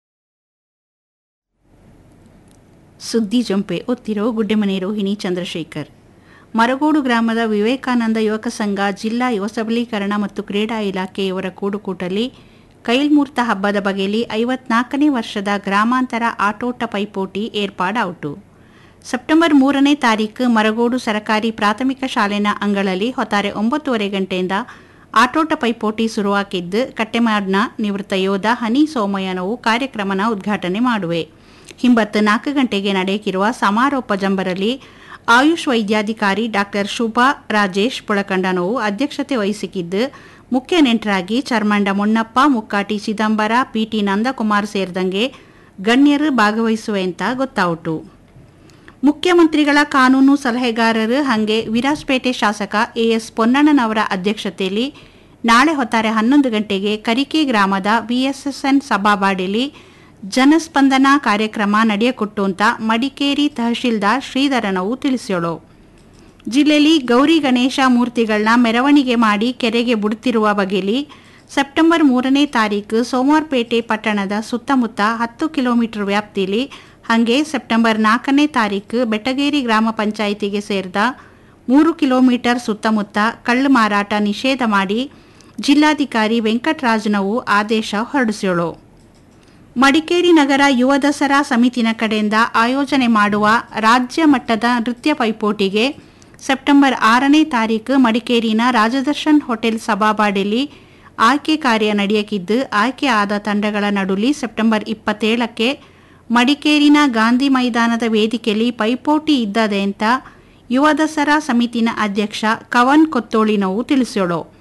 ಸುದ್ದಿ ಜಂಪೆ ಒತ್ತಿರೋ ಗುಡ್ಡೆಮನೆ ರೋಹಿಣಿ ಚಂದ್ರಶೇಖರ್ ಮರಗೋಡು ಗ್ರಾಮದ ವಿವೇಕಾನಂದ ಯುವಕ ಸಂಘ ಜಿಲ್ಲಾ ಯುವ ಸಬಲೀಕರಣ ಮತ್ತು ಕ್ರೀಡಾ ಇಲಾಖೆಯವರ ಕೂಡುಕೂಟಲ್ಲಿ ಕೈಲ್ಮೂರ್ತ ಹಬ್ಬದ ಬಗೆಯಲ್ಲಿ ಐವತ್ನಾಲ್ಕನೇ ವರ್ಷದ ಗ್ರಾಮಾಂತರ ಆಟೋಟ ಪೈಪೋಟಿ ಏರ್ಪಾಡಾಯಿತು ಸೆಪ್ಟೆಂಬರ್ ಮೂರನೇ ತಾರೀಕು ಮರಗೋಡು ಸರಕಾರಿ ಪ್ರಾಥಮಿಕ ಶಾಲೆನ ಅಂಗಳಲ್ಲಿ ಹೊತ್ತಾರೆ ಒಂಬತ್ತುವರೆ ಗಂಟೆಯಿಂದ ಆಟೋಟ ಪೈಪೋಟಿ ಶುರುವಾಗಿದ್ದು ಕಟ್ಟೆಮಾಡ್ನ ನಿವೃತ್ತ ಯೋಧ ಹನಿ ಸೋಮಯ್ಯನವು ಕಾರ್ಯಕ್ರಮನ ಉದ್ಘಾಟನೆ ಮಾಡುವೆ ಹಿಂಬತ್ತು ನಾಲ್ಕು ಗಂಟೆಗೆ ನಡೆಯುತ್ತಿರುವ ಸಮಾರೋಪ ಜಂಬರಲ್ಲಿ ಆಯುಷ್ ವೈದ್ಯಾಧಿಕಾರಿ ಡಾಕ್ಟರ್ ಶುಭಾ ರಾಜೇಶ್ ಪುಳಕಂಡನವು ಅಧ್ಯಕ್ಷತೆ ವಹಿಸಿಕಿದ್ದು ಮುಖ್ಯ ನೆಂಟರಾಗಿ ಚರ್ಮಂಡ ಮೊನ್ನಪ್ಪ ಮುಕ್ಕಾಟಿ ಚಿದಂಬರ ಪಿಟಿ ನಂದಕುಮಾರ್ ಸೇರಿದಂಗೆ ಗಣ್ಯರು ಭಾಗವಹಿಸುವೆ ಅಂತ ಗೊತ್ತಾಯಿತು ಮುಖ್ಯಮಂತ್ರಿಗಳ ಕಾನೂನು ಸಲಹೆಗಾರರು ಹಾಗೆ ವಿರಾಜಪೇಟೆ ಶಾಸಕ ಎಎಸ್ ಪೊನ್ನಣ್ಣನವರ ಅಧ್ಯಕ್ಷತೆಯಲ್ಲಿ ನಾಳೆ ಹೊತ್ತಾರೆ ಹನ್ನೊಂದು ಗಂಟೆಗೆ ಕರಿಕೆ ಗ್ರಾಮದ ವಿಎಸ್ಎಸ್ಎನ್ ಸಭಾಬಾಡಿಲಿ ಜನಸ್ಪಂದನ ಕಾರ್ಯಕ್ರಮ ನಡೆಯಕೊಟ್ಟು ಅಂತ ಮಡಿಕೇರಿ ತಹಶೀಲ್ದಾರ್ ಶ್ರೀಧರನವು ತಿಳಿಸ್ಯೋಳು ಜಿಲ್ಲೆಯಲ್ಲಿ ಗೌರಿ ಗಣೇಶ ಮೂರ್ತಿಗಳನ್ನ ಮೆರವಣಿಗೆ ಮಾಡಿ ಕೆರೆಗೆ ಬಿಡುತ್ತಿರುವ ಬಗೆಯಲ್ಲಿ ಸೆಪ್ಟೆಂಬರ್ ಮೂರನೇ ತಾರೀಕು ಸೋಮವಾರಪೇಟೆ ಪಟ್ಟಣದ ಸುತ್ತಮುತ್ತ ಹತ್ತು ಕಿಲೋಮೀಟರ್ ವ್ಯಾಪ್ತಿಯಲ್ಲಿ ಹಾಗೆ ಸೆಪ್ಟೆಂಬರ್ ನಾಲ್ಕನೇ ತಾರೀಕು ಬೆಟಗೇರಿ ಗ್ರಾಮ ಪಂಚಾಯಿತಿಗೆ ಸೇರಿದ ಮೂರು ಕಿಲೋಮೀಟರ್ ಸುತ್ತಮುತ್ತ ಕಳ್ಳು ಮಾರಾಟ ನಿಷೇಧ ಮಾಡಿ ಜಿಲ್ಲಾಧಿಕಾರಿ ವೆಂಕಟರಾಜನವು ಆದೇಶ ಹೊರಡಿಸ್ಯೋಳು ಮಡಿಕೇರಿ ನಗರ ಯುವ ದಸರಾ ಸಮಿತಿನ ಕಡೆಯಿಂದ ಆಯೋಜನೆ ಮಾಡುವ ರಾಜ್ಯ ಮಟ್ಟದ ನೃತ್ಯ ಪೈಪೋಟಿಗೆ ಸೆಪ್ಟೆಂಬರ್ ಆರನೇ ತಾರೀಕು ಮಡಿಕೇರಿನ ರಾಜದರ್ಶನ್ ಹೋಟೆಲ್ ಸಭಾಬಾಡಿಲಿ ಆಯ್ಕೆ ಕಾರ್ಯ ನಡೆಯಕಿದ್ದು ಆಯ್ಕೆ ಆದ ತಂಡಗಳ ನಡುಲಿ ಸೆಪ್ಟೆಂಬರ್ ಇಪ್ಪತ್ತೇಳಕ್ಕೆ ಮಡಿಕೇರಿನ ಗಾಂಧಿ ಮೈದಾನದ ವೇದಿಕೆಯಲ್ಲಿ ಪೈಪೋಟಿ ಇದ್ದದೆ ಅಂತ ಯುವ ದಸರಾ ಸಮಿತಿನ ಅಧ್ಯಕ್ಷ ಕವನ್ ಕೊತ್ತೋಳಿನವು ತಿಳಿಸೋಳು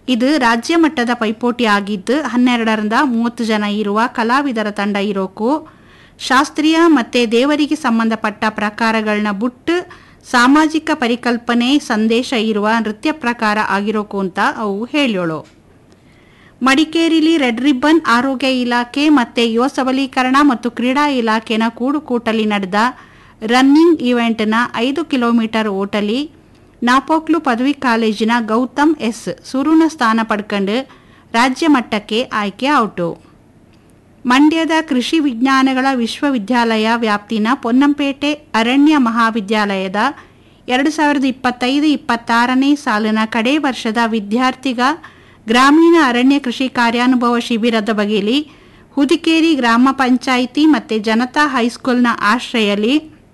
ಇದು ರಾಜ್ಯ ಮಟ್ಟದ ಪೈಪೋಟಿ ಆಗಿದ್ದು ಹನ್ನೆರಡರಿಂದ ಮೂವತ್ತು ಜನ ಇರುವ ಕಲಾವಿದರ ತಂಡ ಇರೋಕು ಶಾಸ್ತ್ರೀಯ ಮತ್ತು ದೇವರಿಗೆ ಸಂಬಂಧಪಟ್ಟ ಪ್ರಕಾರಗಳನ್ನ ಬಿಟ್ಟು ಸಾಮಾಜಿಕ ಪರಿಕಲ್ಪನೆ ಸಂದೇಶ ಇರುವ ನೃತ್ಯ ಪ್ರಕಾರ ಆಗಿರೋಕು ಅಂತ ಅವು ಹೇಳೋಳು ಮಡಿಕೇರಿಲಿ ರೆಡ್ ರಿಬ್ಬನ್ ಆರೋಗ್ಯ ಇಲಾಖೆ ಮತ್ತು ಯುವ ಸಬಲೀಕರಣ ಮತ್ತು ಕ್ರೀಡಾ ಇಲಾಖೆನ ಕೂಡುಕೂಟಲಿ ನಡೆದ ರನ್ನಿಂಗ್ ಇವೆಂಟ್ನ ಐದು ಕಿಲೋಮೀಟರ್ ಓಟಲಿ ನಾಪೋಕ್ಲು ಪದವಿ ಕಾಲೇಜಿನ ಗೌತಮ್ ಎಸ್ ಸುರುನ ಸ್ಥಾನ ಪಡ್ಕೊಂಡು ರಾಜ್ಯ ಮಟ್ಟಕ್ಕೆ ಆಯ್ಕೆ ಔಟು ಮಂಡ್ಯದ ಕೃಷಿ ವಿಜ್ಞಾನಗಳ ವಿಶ್ವವಿದ್ಯಾಲಯ ವ್ಯಾಪ್ತಿನ ಪೊನ್ನಂಪೇಟೆ ಅರಣ್ಯ ಮಹಾವಿದ್ಯಾಲಯದ ಎರಡು ಸಾವಿರದ ಇಪ್ಪತ್ತೈದು ಇಪ್ಪತ್ತಾರನೇ ಸಾಲಿನ ಕಡೇ ವರ್ಷದ ವಿದ್ಯಾರ್ಥಿಗ ಗ್ರಾಮೀಣ ಅರಣ್ಯ ಕೃಷಿ ಕಾರ್ಯಾನುಭವ ಶಿಬಿರದ ಬಗೆಯಲ್ಲಿ ಹುದಿಕೇರಿ ಗ್ರಾಮ ಪಂಚಾಯಿತಿ ಮತ್ತು ಜನತಾ ಹೈಸ್ಕೂಲ್ನ ಆಶ್ರಯಲ್ಲಿ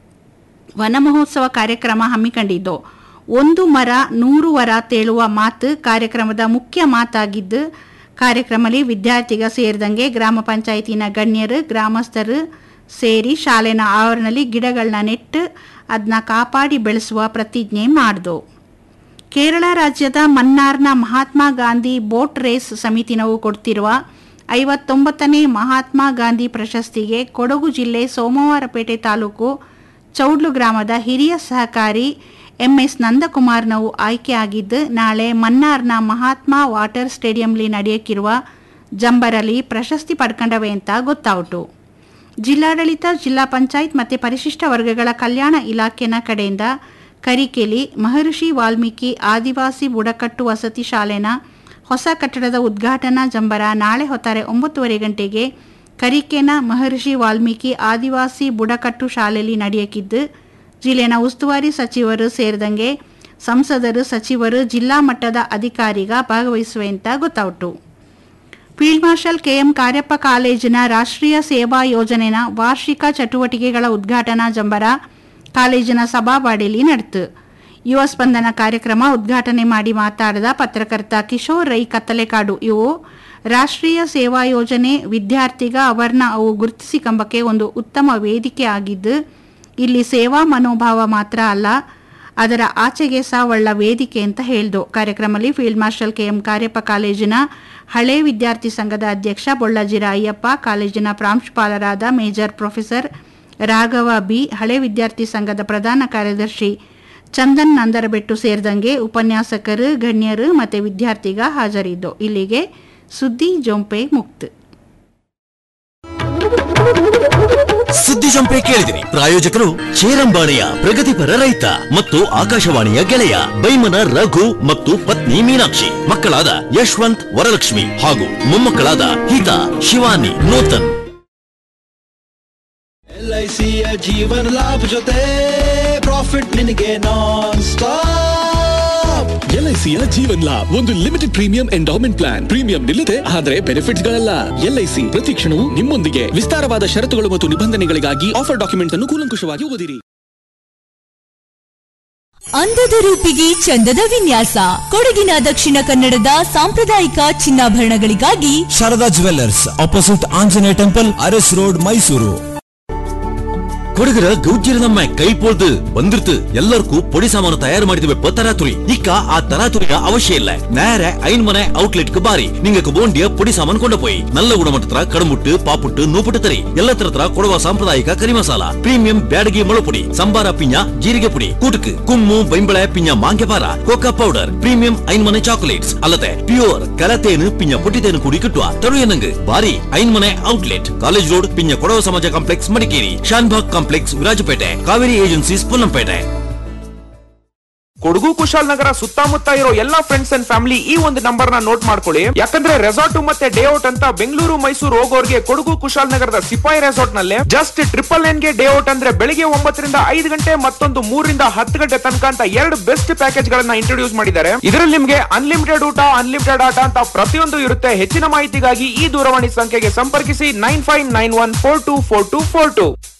ವನ ಮಹೋತ್ಸವ ಕಾರ್ಯಕ್ರಮ ಹಮ್ಮಿಕೊಂಡಿದ್ದು ಒಂದು ಮರ ನೂರು ವರ ತೇಳುವ ಮಾತು ಕಾರ್ಯಕ್ರಮದ ಮುಖ್ಯ ಮಾತಾಗಿದ್ದು ಕಾರ್ಯಕ್ರಮದಲ್ಲಿ ವಿದ್ಯಾರ್ಥಿಗ ಸೇರಿದಂಗೆ ಗ್ರಾಮ ಪಂಚಾಯತಿನ ಗಣ್ಯರು ಗ್ರಾಮಸ್ಥರು ಸೇರಿ ಶಾಲೆನ ಆವರಣದಲ್ಲಿ ಗಿಡಗಳನ್ನ ನೆಟ್ಟು ಅದನ್ನ ಕಾಪಾಡಿ ಬೆಳೆಸುವ ಪ್ರತಿಜ್ಞೆ ಮಾಡಿದು ಕೇರಳ ರಾಜ್ಯದ ಮನ್ನಾರ್ನ ಮಹಾತ್ಮ ಗಾಂಧಿ ಬೋಟ್ ರೇಸ್ ಸಮಿತಿನವು ಕೊಡ್ತಿರುವ ಐವತ್ತೊಂಬತ್ತನೇ ಮಹಾತ್ಮ ಗಾಂಧಿ ಪ್ರಶಸ್ತಿಗೆ ಕೊಡಗು ಜಿಲ್ಲೆ ಸೋಮವಾರಪೇಟೆ ತಾಲೂಕು ಚೌಡ್ಲು ಗ್ರಾಮದ ಹಿರಿಯ ಸಹಕಾರಿ ಎಂಎಸ್ ನಂದಕುಮಾರ್ನವು ಆಯ್ಕೆಯಾಗಿದ್ದು ನಾಳೆ ಮನ್ನಾರ್ನ ಮಹಾತ್ಮ ವಾಟರ್ ಸ್ಟೇಡಿಯಂಲಿ ನಡೆಯಕ್ಕಿರುವ ಜಂಬರಲ್ಲಿ ಪ್ರಶಸ್ತಿ ಪಡ್ಕೊಂಡವೆ ಅಂತ ಗೊತ್ತಾಯಿತು ಜಿಲ್ಲಾಡಳಿತ ಜಿಲ್ಲಾ ಪಂಚಾಯತ್ ಮತ್ತು ಪರಿಶಿಷ್ಟ ವರ್ಗಗಳ ಕಲ್ಯಾಣ ಇಲಾಖೆನ ಕಡೆಯಿಂದ ಕರಿಕೆಲಿ ಮಹರ್ಷಿ ವಾಲ್ಮೀಕಿ ಆದಿವಾಸಿ ಬುಡಕಟ್ಟು ವಸತಿ ಶಾಲೆನ ಹೊಸ ಕಟ್ಟಡದ ಉದ್ಘಾಟನಾ ಜಂಬರ ನಾಳೆ ಹೊತ್ತಾರೆ ಒಂಬತ್ತುವರೆ ಗಂಟೆಗೆ ಕರಿಕೆನ ಮಹರ್ಷಿ ವಾಲ್ಮೀಕಿ ಆದಿವಾಸಿ ಬುಡಕಟ್ಟು ಶಾಲೆಯಲ್ಲಿ ನಡೆಯಕ್ಕಿದ್ದು ಜಿಲ್ಲೆನ ಉಸ್ತುವಾರಿ ಸಚಿವರು ಸೇರಿದಂಗೆ ಸಂಸದರು ಸಚಿವರು ಜಿಲ್ಲಾ ಮಟ್ಟದ ಅಧಿಕಾರಿಗ ಭಾಗವಹಿಸುವೆ ಅಂತ ಗೊತ್ತಾಯಿತು ಫೀಲ್ಡ್ ಮಾರ್ಷಲ್ ಕೆಎಂ ಕಾರ್ಯಪ್ಪ ಕಾಲೇಜಿನ ರಾಷ್ಟ್ರೀಯ ಸೇವಾ ಯೋಜನೆನ ವಾರ್ಷಿಕ ಚಟುವಟಿಕೆಗಳ ಉದ್ಘಾಟನಾ ಜಂಬರ ಕಾಲೇಜಿನ ಸಭಾವಾಡಿಯಲ್ಲಿ ನಡೆತು ಯುವ ಸ್ಪಂದನ ಕಾರ್ಯಕ್ರಮ ಉದ್ಘಾಟನೆ ಮಾಡಿ ಮಾತಾಡಿದ ಪತ್ರಕರ್ತ ಕಿಶೋರ್ ರೈ ಕತ್ತಲೆಕಾಡು ಇವು ರಾಷ್ಟ್ರೀಯ ಸೇವಾ ಯೋಜನೆ ವಿದ್ಯಾರ್ಥಿಗ ಅವರನ್ನ ಅವು ಗುರುತಿಸಿಕೊಂಬಕ್ಕೆ ಒಂದು ಉತ್ತಮ ವೇದಿಕೆ ಆಗಿದ್ದು ಇಲ್ಲಿ ಸೇವಾ ಮನೋಭಾವ ಮಾತ್ರ ಅಲ್ಲ ಅದರ ಆಚೆಗೆ ಸಹ ಒಳ್ಳ ವೇದಿಕೆ ಅಂತ ಹೇಳ್ದು ಕಾರ್ಯಕ್ರಮದಲ್ಲಿ ಫೀಲ್ಡ್ ಮಾರ್ಷಲ್ ಕೆಎಂ ಕಾರ್ಯಪ್ಪ ಕಾಲೇಜಿನ ಹಳೆ ವಿದ್ಯಾರ್ಥಿ ಸಂಘದ ಅಧ್ಯಕ್ಷ ಬೊಳ್ಳಜಿರ ಅಯ್ಯಪ್ಪ ಕಾಲೇಜಿನ ಪ್ರಾಂಶುಪಾಲರಾದ ಮೇಜರ್ ಪ್ರೊಫೆಸರ್ ರಾಘವ ಬಿ ಹಳೆ ವಿದ್ಯಾರ್ಥಿ ಸಂಘದ ಪ್ರಧಾನ ಕಾರ್ಯದರ್ಶಿ ಚಂದನ್ ನಂದರಬೆಟ್ಟು ಸೇರಿದಂಗೆ ಉಪನ್ಯಾಸಕರು ಗಣ್ಯರು ಮತ್ತು ವಿದ್ಯಾರ್ಥಿಗ ಹಾಜರಿದ್ದು ಇಲ್ಲಿಗೆ ಸುದ್ದಿ ಜೊಂಪೆ ಮುಕ್ತ ಸುದ್ದಿ ಜಂಪೆ ಕೇಳಿದಿರಿ ಪ್ರಾಯೋಜಕರು ಚೇರಂಬಾಣಿಯ ಪ್ರಗತಿಪರ ರೈತ ಮತ್ತು ಆಕಾಶವಾಣಿಯ ಗೆಳೆಯ ಬೈಮನ ರಘು ಮತ್ತು ಪತ್ನಿ ಮೀನಾಕ್ಷಿ ಮಕ್ಕಳಾದ ಯಶವಂತ್ ವರಲಕ್ಷ್ಮಿ ಹಾಗೂ ಮೊಮ್ಮಕ್ಕಳಾದ ಹಿತಾ ಶಿವಾನಿ ನೂತನ್ ಎಲ್ಐಸಿಯ ಜೀವನ ಲಾಭ ಜೊತೆ ಪ್ರಾಫಿಟ್ ನಿನಗೆ ನಾನ್ ಸ್ಟಾಪ್ ಎಲ್ಐಸಿಯ ಜೀವನ್ ಲಾಭ್ ಒಂದು limited premium endowment plan premium ನಿಲ್ಲದೆ ಆದರೆ ಬೆನಿಫಿಟ್ಸ್ ಗಳಲ್ಲ ಎಲ್ಐಸಿ ಪ್ರತಿ ಕ್ಷಣವೂ ನಿಮ್ಮೊಂದಿಗೆ ವಿಸ್ತಾರವಾದ ಷರತ್ತುಗಳು ಮತ್ತು ನಿಬಂಧನೆಗಳಿಗಾಗಿ ಆಫರ್ ಡಾಕ್ಯುಮೆಂಟ್ಸ್ ಅನ್ನು ಕೂಲಂಕುಷವಾಗಿ ಓದಿರಿ ಅಂದದ ರೂಪಿಗೆ ಚಂದದ ವಿನ್ಯಾಸ ಕೊಡಗಿನ ದಕ್ಷಿಣ ಕನ್ನಡದ ಸಾಂಪ್ರದಾಯಿಕ ಚಿನ್ನಾಭರಣಗಳಿಗಾಗಿ Sharada jewellers opposite Anjaneya temple Aras road Mysuru ಕೊಡಗರ ಗೌಜಿರ ನಮ್ಮ ಕೈ ಪೊಳ್ದು ಬಂದಿರ್ತು ಎಲ್ಲರಿಗೂ பொடி ಸಾಮಾನು ತಯಾರು ಮಾಡಿದ್ವಿ ತರಾತುರಿ ಇಕ್ಕ ಆ ತರಾತುರಿಯ ಅವಶ್ಯ ಇಲ್ಲ நேர ஐன் மனை அவுட்லெட்க்கு பாரி நீங்க போண்டிய பொடி சாமான் கொண்டு போய் நல்ல குணமட்டத்துல கடமுட்டு பாப்புட்டு நூಪುಟ್ಟು ತರಿ ಎಲ್ಲ ತರತರ ಕೊಡುವ ಸಾಂಪ್ರದಾಯಿಕ ಕರಿ ಮಸಾಲ ಪ್ರೀಮಿಯಂ ಬ್ಯಾಡಗಿ ಮೊಳಪುಡಿ ಸಂಬಾರ ಪಿಂಜ ಜೀರಿಗೆ ಪುಡಿ ಕೂಟುಕು ಕುಮ್ಮು ಬೈಂಬಳೆ ಪಿಂಜ ಮಾಂಗೆಪಾರ ಕೋಕಾ ಪೌಡರ್ ಪ್ರೀಮಿಯಂ ಐನ್ ಮನೆ ಚಾಕೊಲೇಟ್ಸ್ ಅಲ್ಲದೆ ಪ್ಯೂರ್ ಕಲತೇನು ಪಿಂಜ ಪುಟ್ಟಿತೇನು ಕೂಡಿ ಕಿಟ್ಟುವ ತರುಯನಂಗ್ ಬಾರಿ ಐನ್ ಮನೆ ಔಟ್ಲೆಟ್ ಕಾಲೇಜ್ ರೋಡ್ ಪಿಂಜ Kodava Samaja complex Madikeri Shanbhag complex Virajpet Kaveri agencies Ponnampet Kodagu Kushalnagar ಸುತ್ತಮುತ್ತ ಇರೋ ಎಲ್ಲಾ ಫ್ರೆಂಡ್ಸ್ ಅಂಡ್ ಫ್ಯಾಮಿಲಿ ಈ ಒಂದು ನಂಬರ್ ನ ನೋಟ್ ಮಾಡ್ಕೊಳ್ಳಿ ಯಾಕಂದ್ರೆ ರೆಸಾರ್ಟ್ ಮತ್ತೆ ಡೇ ಔಟ್ ಅಂತ ಬೆಂಗಳೂರು ಮೈಸೂರು ಹೋಗೋರ್ಗೆ ಕೊಡಗು ಕುಶಾಲನಗರದ ಸಿಪಾಯಿ ರೆಸಾರ್ಟ್ ನಲ್ಲಿ ಜಸ್ಟ್ ಟ್ರಿಪಲ್ ಎನ್ ಗೆ ಡೇ ಔಟ್ ಅಂದ್ರೆ ಬೆಳಿಗ್ಗೆ ಒಂಬತ್ತರಿಂದ ಐದು ಗಂಟೆ ಮತ್ತೊಂದು ಮೂರರಿಂದ ಹತ್ತು ಗಂಟೆ ತನಕ ಅಂತ ಎರಡು ಬೆಸ್ಟ್ ಪ್ಯಾಕೇಜ್ ಗಳನ್ನ ಇಂಟ್ರೊಡ್ಯೂಸ್ ಮಾಡಿದ್ದಾರೆ ಇದರಲ್ಲಿ ನಿಮ್ಗೆ ಅನ್ಲಿಮಿಟೆಡ್ ಊಟ ಅನ್ಲಿಮಿಟೆಡ್ ಆಟ ಅಂತ ಪ್ರತಿಯೊಂದು ಇರುತ್ತೆ ಹೆಚ್ಚಿನ ಮಾಹಿತಿಗಾಗಿ ಈ ದೂರವಾಣಿ ಸಂಖ್ಯೆಗೆ ಸಂಪರ್ಕಿಸಿ nine five nine one four two four two four two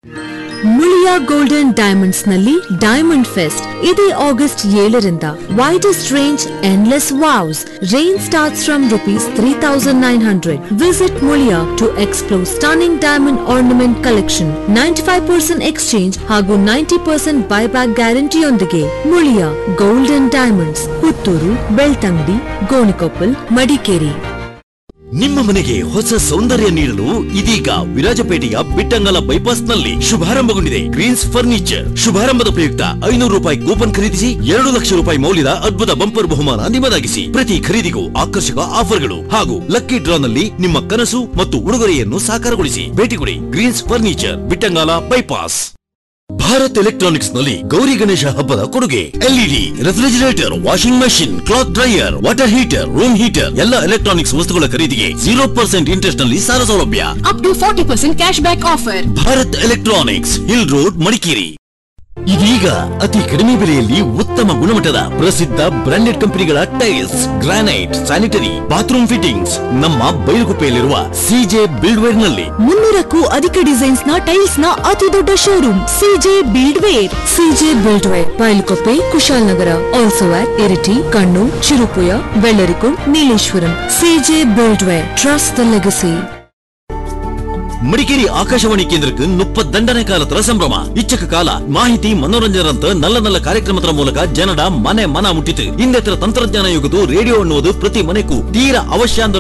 Muliya golden diamonds ನಲ್ಲಿ ಡೈಮಂಡ್ ಫೆಸ್ಟ್ ಇದೇ ಆಗಸ್ಟ್ ಏಳರಿಂದ widest range endless wows range starts from rupees three thousand nine hundred visit Muliya to explore stunning diamond ornament collection ninety five percent exchange ಹಾಗೂ ನೈಂಟಿ ಪರ್ಸೆಂಟ್ ಬೈಬ್ಯಾಕ್ ಗ್ಯಾರಂಟಿಯೊಂದಿಗೆ ಮುಳಿಯಾ ಗೋಲ್ಡನ್ ಡೈಮಂಡ್ಸ್ ಪುತ್ತೂರು ಬೆಳ್ತಂಗಡಿ ಗೋಣಿಕೊಪ್ಪಲ್ ಮಡಿಕೇರಿ ನಿಮ್ಮ ಮನೆಗೆ ಹೊಸ ಸೌಂದರ್ಯ ನೀಡಲು ಇದೀಗ ವಿರಾಜಪೇಟೆಯ ಬಿಟ್ಟಂಗಲ ಬೈಪಾಸ್ ನಲ್ಲಿ ಶುಭಾರಂಭಗೊಂಡಿದೆ ಗ್ರೀನ್ಸ್ ಫರ್ನಿಚರ್ ಶುಭಾರಂಭದ ಪ್ರಯುಕ್ತ ಐನೂರು ರೂಪಾಯಿ ಕೂಪನ್ ಖರೀದಿಸಿ ಎರಡು ಲಕ್ಷ ರೂಪಾಯಿ ಮೌಲ್ಯದ ಅದ್ಭುತ ಬಂಪರ್ ಬಹುಮಾನ ನಿಮ್ಮದಾಗಿಸಿ ಪ್ರತಿ ಖರೀದಿಗೂ ಆಕರ್ಷಕ ಆಫರ್ಗಳು ಹಾಗೂ ಲಕ್ಕಿ ಡ್ರಾ ನಲ್ಲಿ ನಿಮ್ಮ ಕನಸು ಮತ್ತು ಉಡುಗೊರೆಯನ್ನು ಸಾಕಾರಗೊಳಿಸಿ ಭೇಟಿ ಕೊಡಿ greens furniture Bittangala bypass Bharat electronics ನಲ್ಲಿ ಗೌರಿ ಗಣೇಶ ಹಬ್ಬದ ಕೊಡುಗೆ LED refrigerator washing machine cloth dryer water heater room heater ಎಲ್ಲ ಎಲೆಕ್ಟ್ರಾನಿಕ್ಸ್ ವಸ್ತುಗಳ ಖರೀದಿಗೆ ಜೀರೋ ಪರ್ಸೆಂಟ್ ಇಂಟ್ರೆಸ್ಟ್ ನಲ್ಲಿ ಸಾಲ ಸೌಲಭ್ಯ up to forty percent cash back offer Bharat electronics hill road Madikeri ಇದೀಗ ಅತಿ ಕಡಿಮೆ ಬೆಲೆಯಲ್ಲಿ ಉತ್ತಮ ಗುಣಮಟ್ಟದ ಪ್ರಸಿದ್ಧ ಬ್ರಾಂಡೆಡ್ ಕಂಪನಿಗಳ tiles granite sanitary bathroom fittings ನಮ್ಮ ಬೈಲುಗುಪ್ಪೆಯಲ್ಲಿರುವ ಸಿಜೆ ಬಿಲ್ಡ್ವೇರ್ ನಲ್ಲಿ ಮುನ್ನೂರಕ್ಕೂ ಅಧಿಕ ಡಿಸೈನ್ಸ್ ನ ಟೈಲ್ಸ್ ನ ಅತಿ ದೊಡ್ಡ showroom CJ buildware CJ buildware Bailukoppe Kushalnagar also at Iritty Kannur Cherupuzha Vellarikund Nileshwaram CJ buildware trust the legacy Madikeri Akashvani ಕೇಂದ್ರಕ್ಕೆ ನುಪ್ಪ ದಂಡನೆ ಕಾಲತರ ಸಂಭ್ರಮ ಇಚ್ಚಕ ಕಾಲ ಮಾಹಿತಿ ಮನೋರಂಜನಂತ ನಲ್ಲ ನಲ್ಲ ಕಾರ್ಯಕ್ರಮದ ಮೂಲಕ ಜನರ ಮನೆ ಮನ ಮುಟ್ಟಿತು ಇಂದೆತ್ತರ ತಂತ್ರಜ್ಞಾನ ಯುಗದು ರೇಡಿಯೋ ಅನ್ನುವುದು ಪ್ರತಿ ಮನೆಗೂ ತೀರ ಅವಶ್ಯ ಅಂದ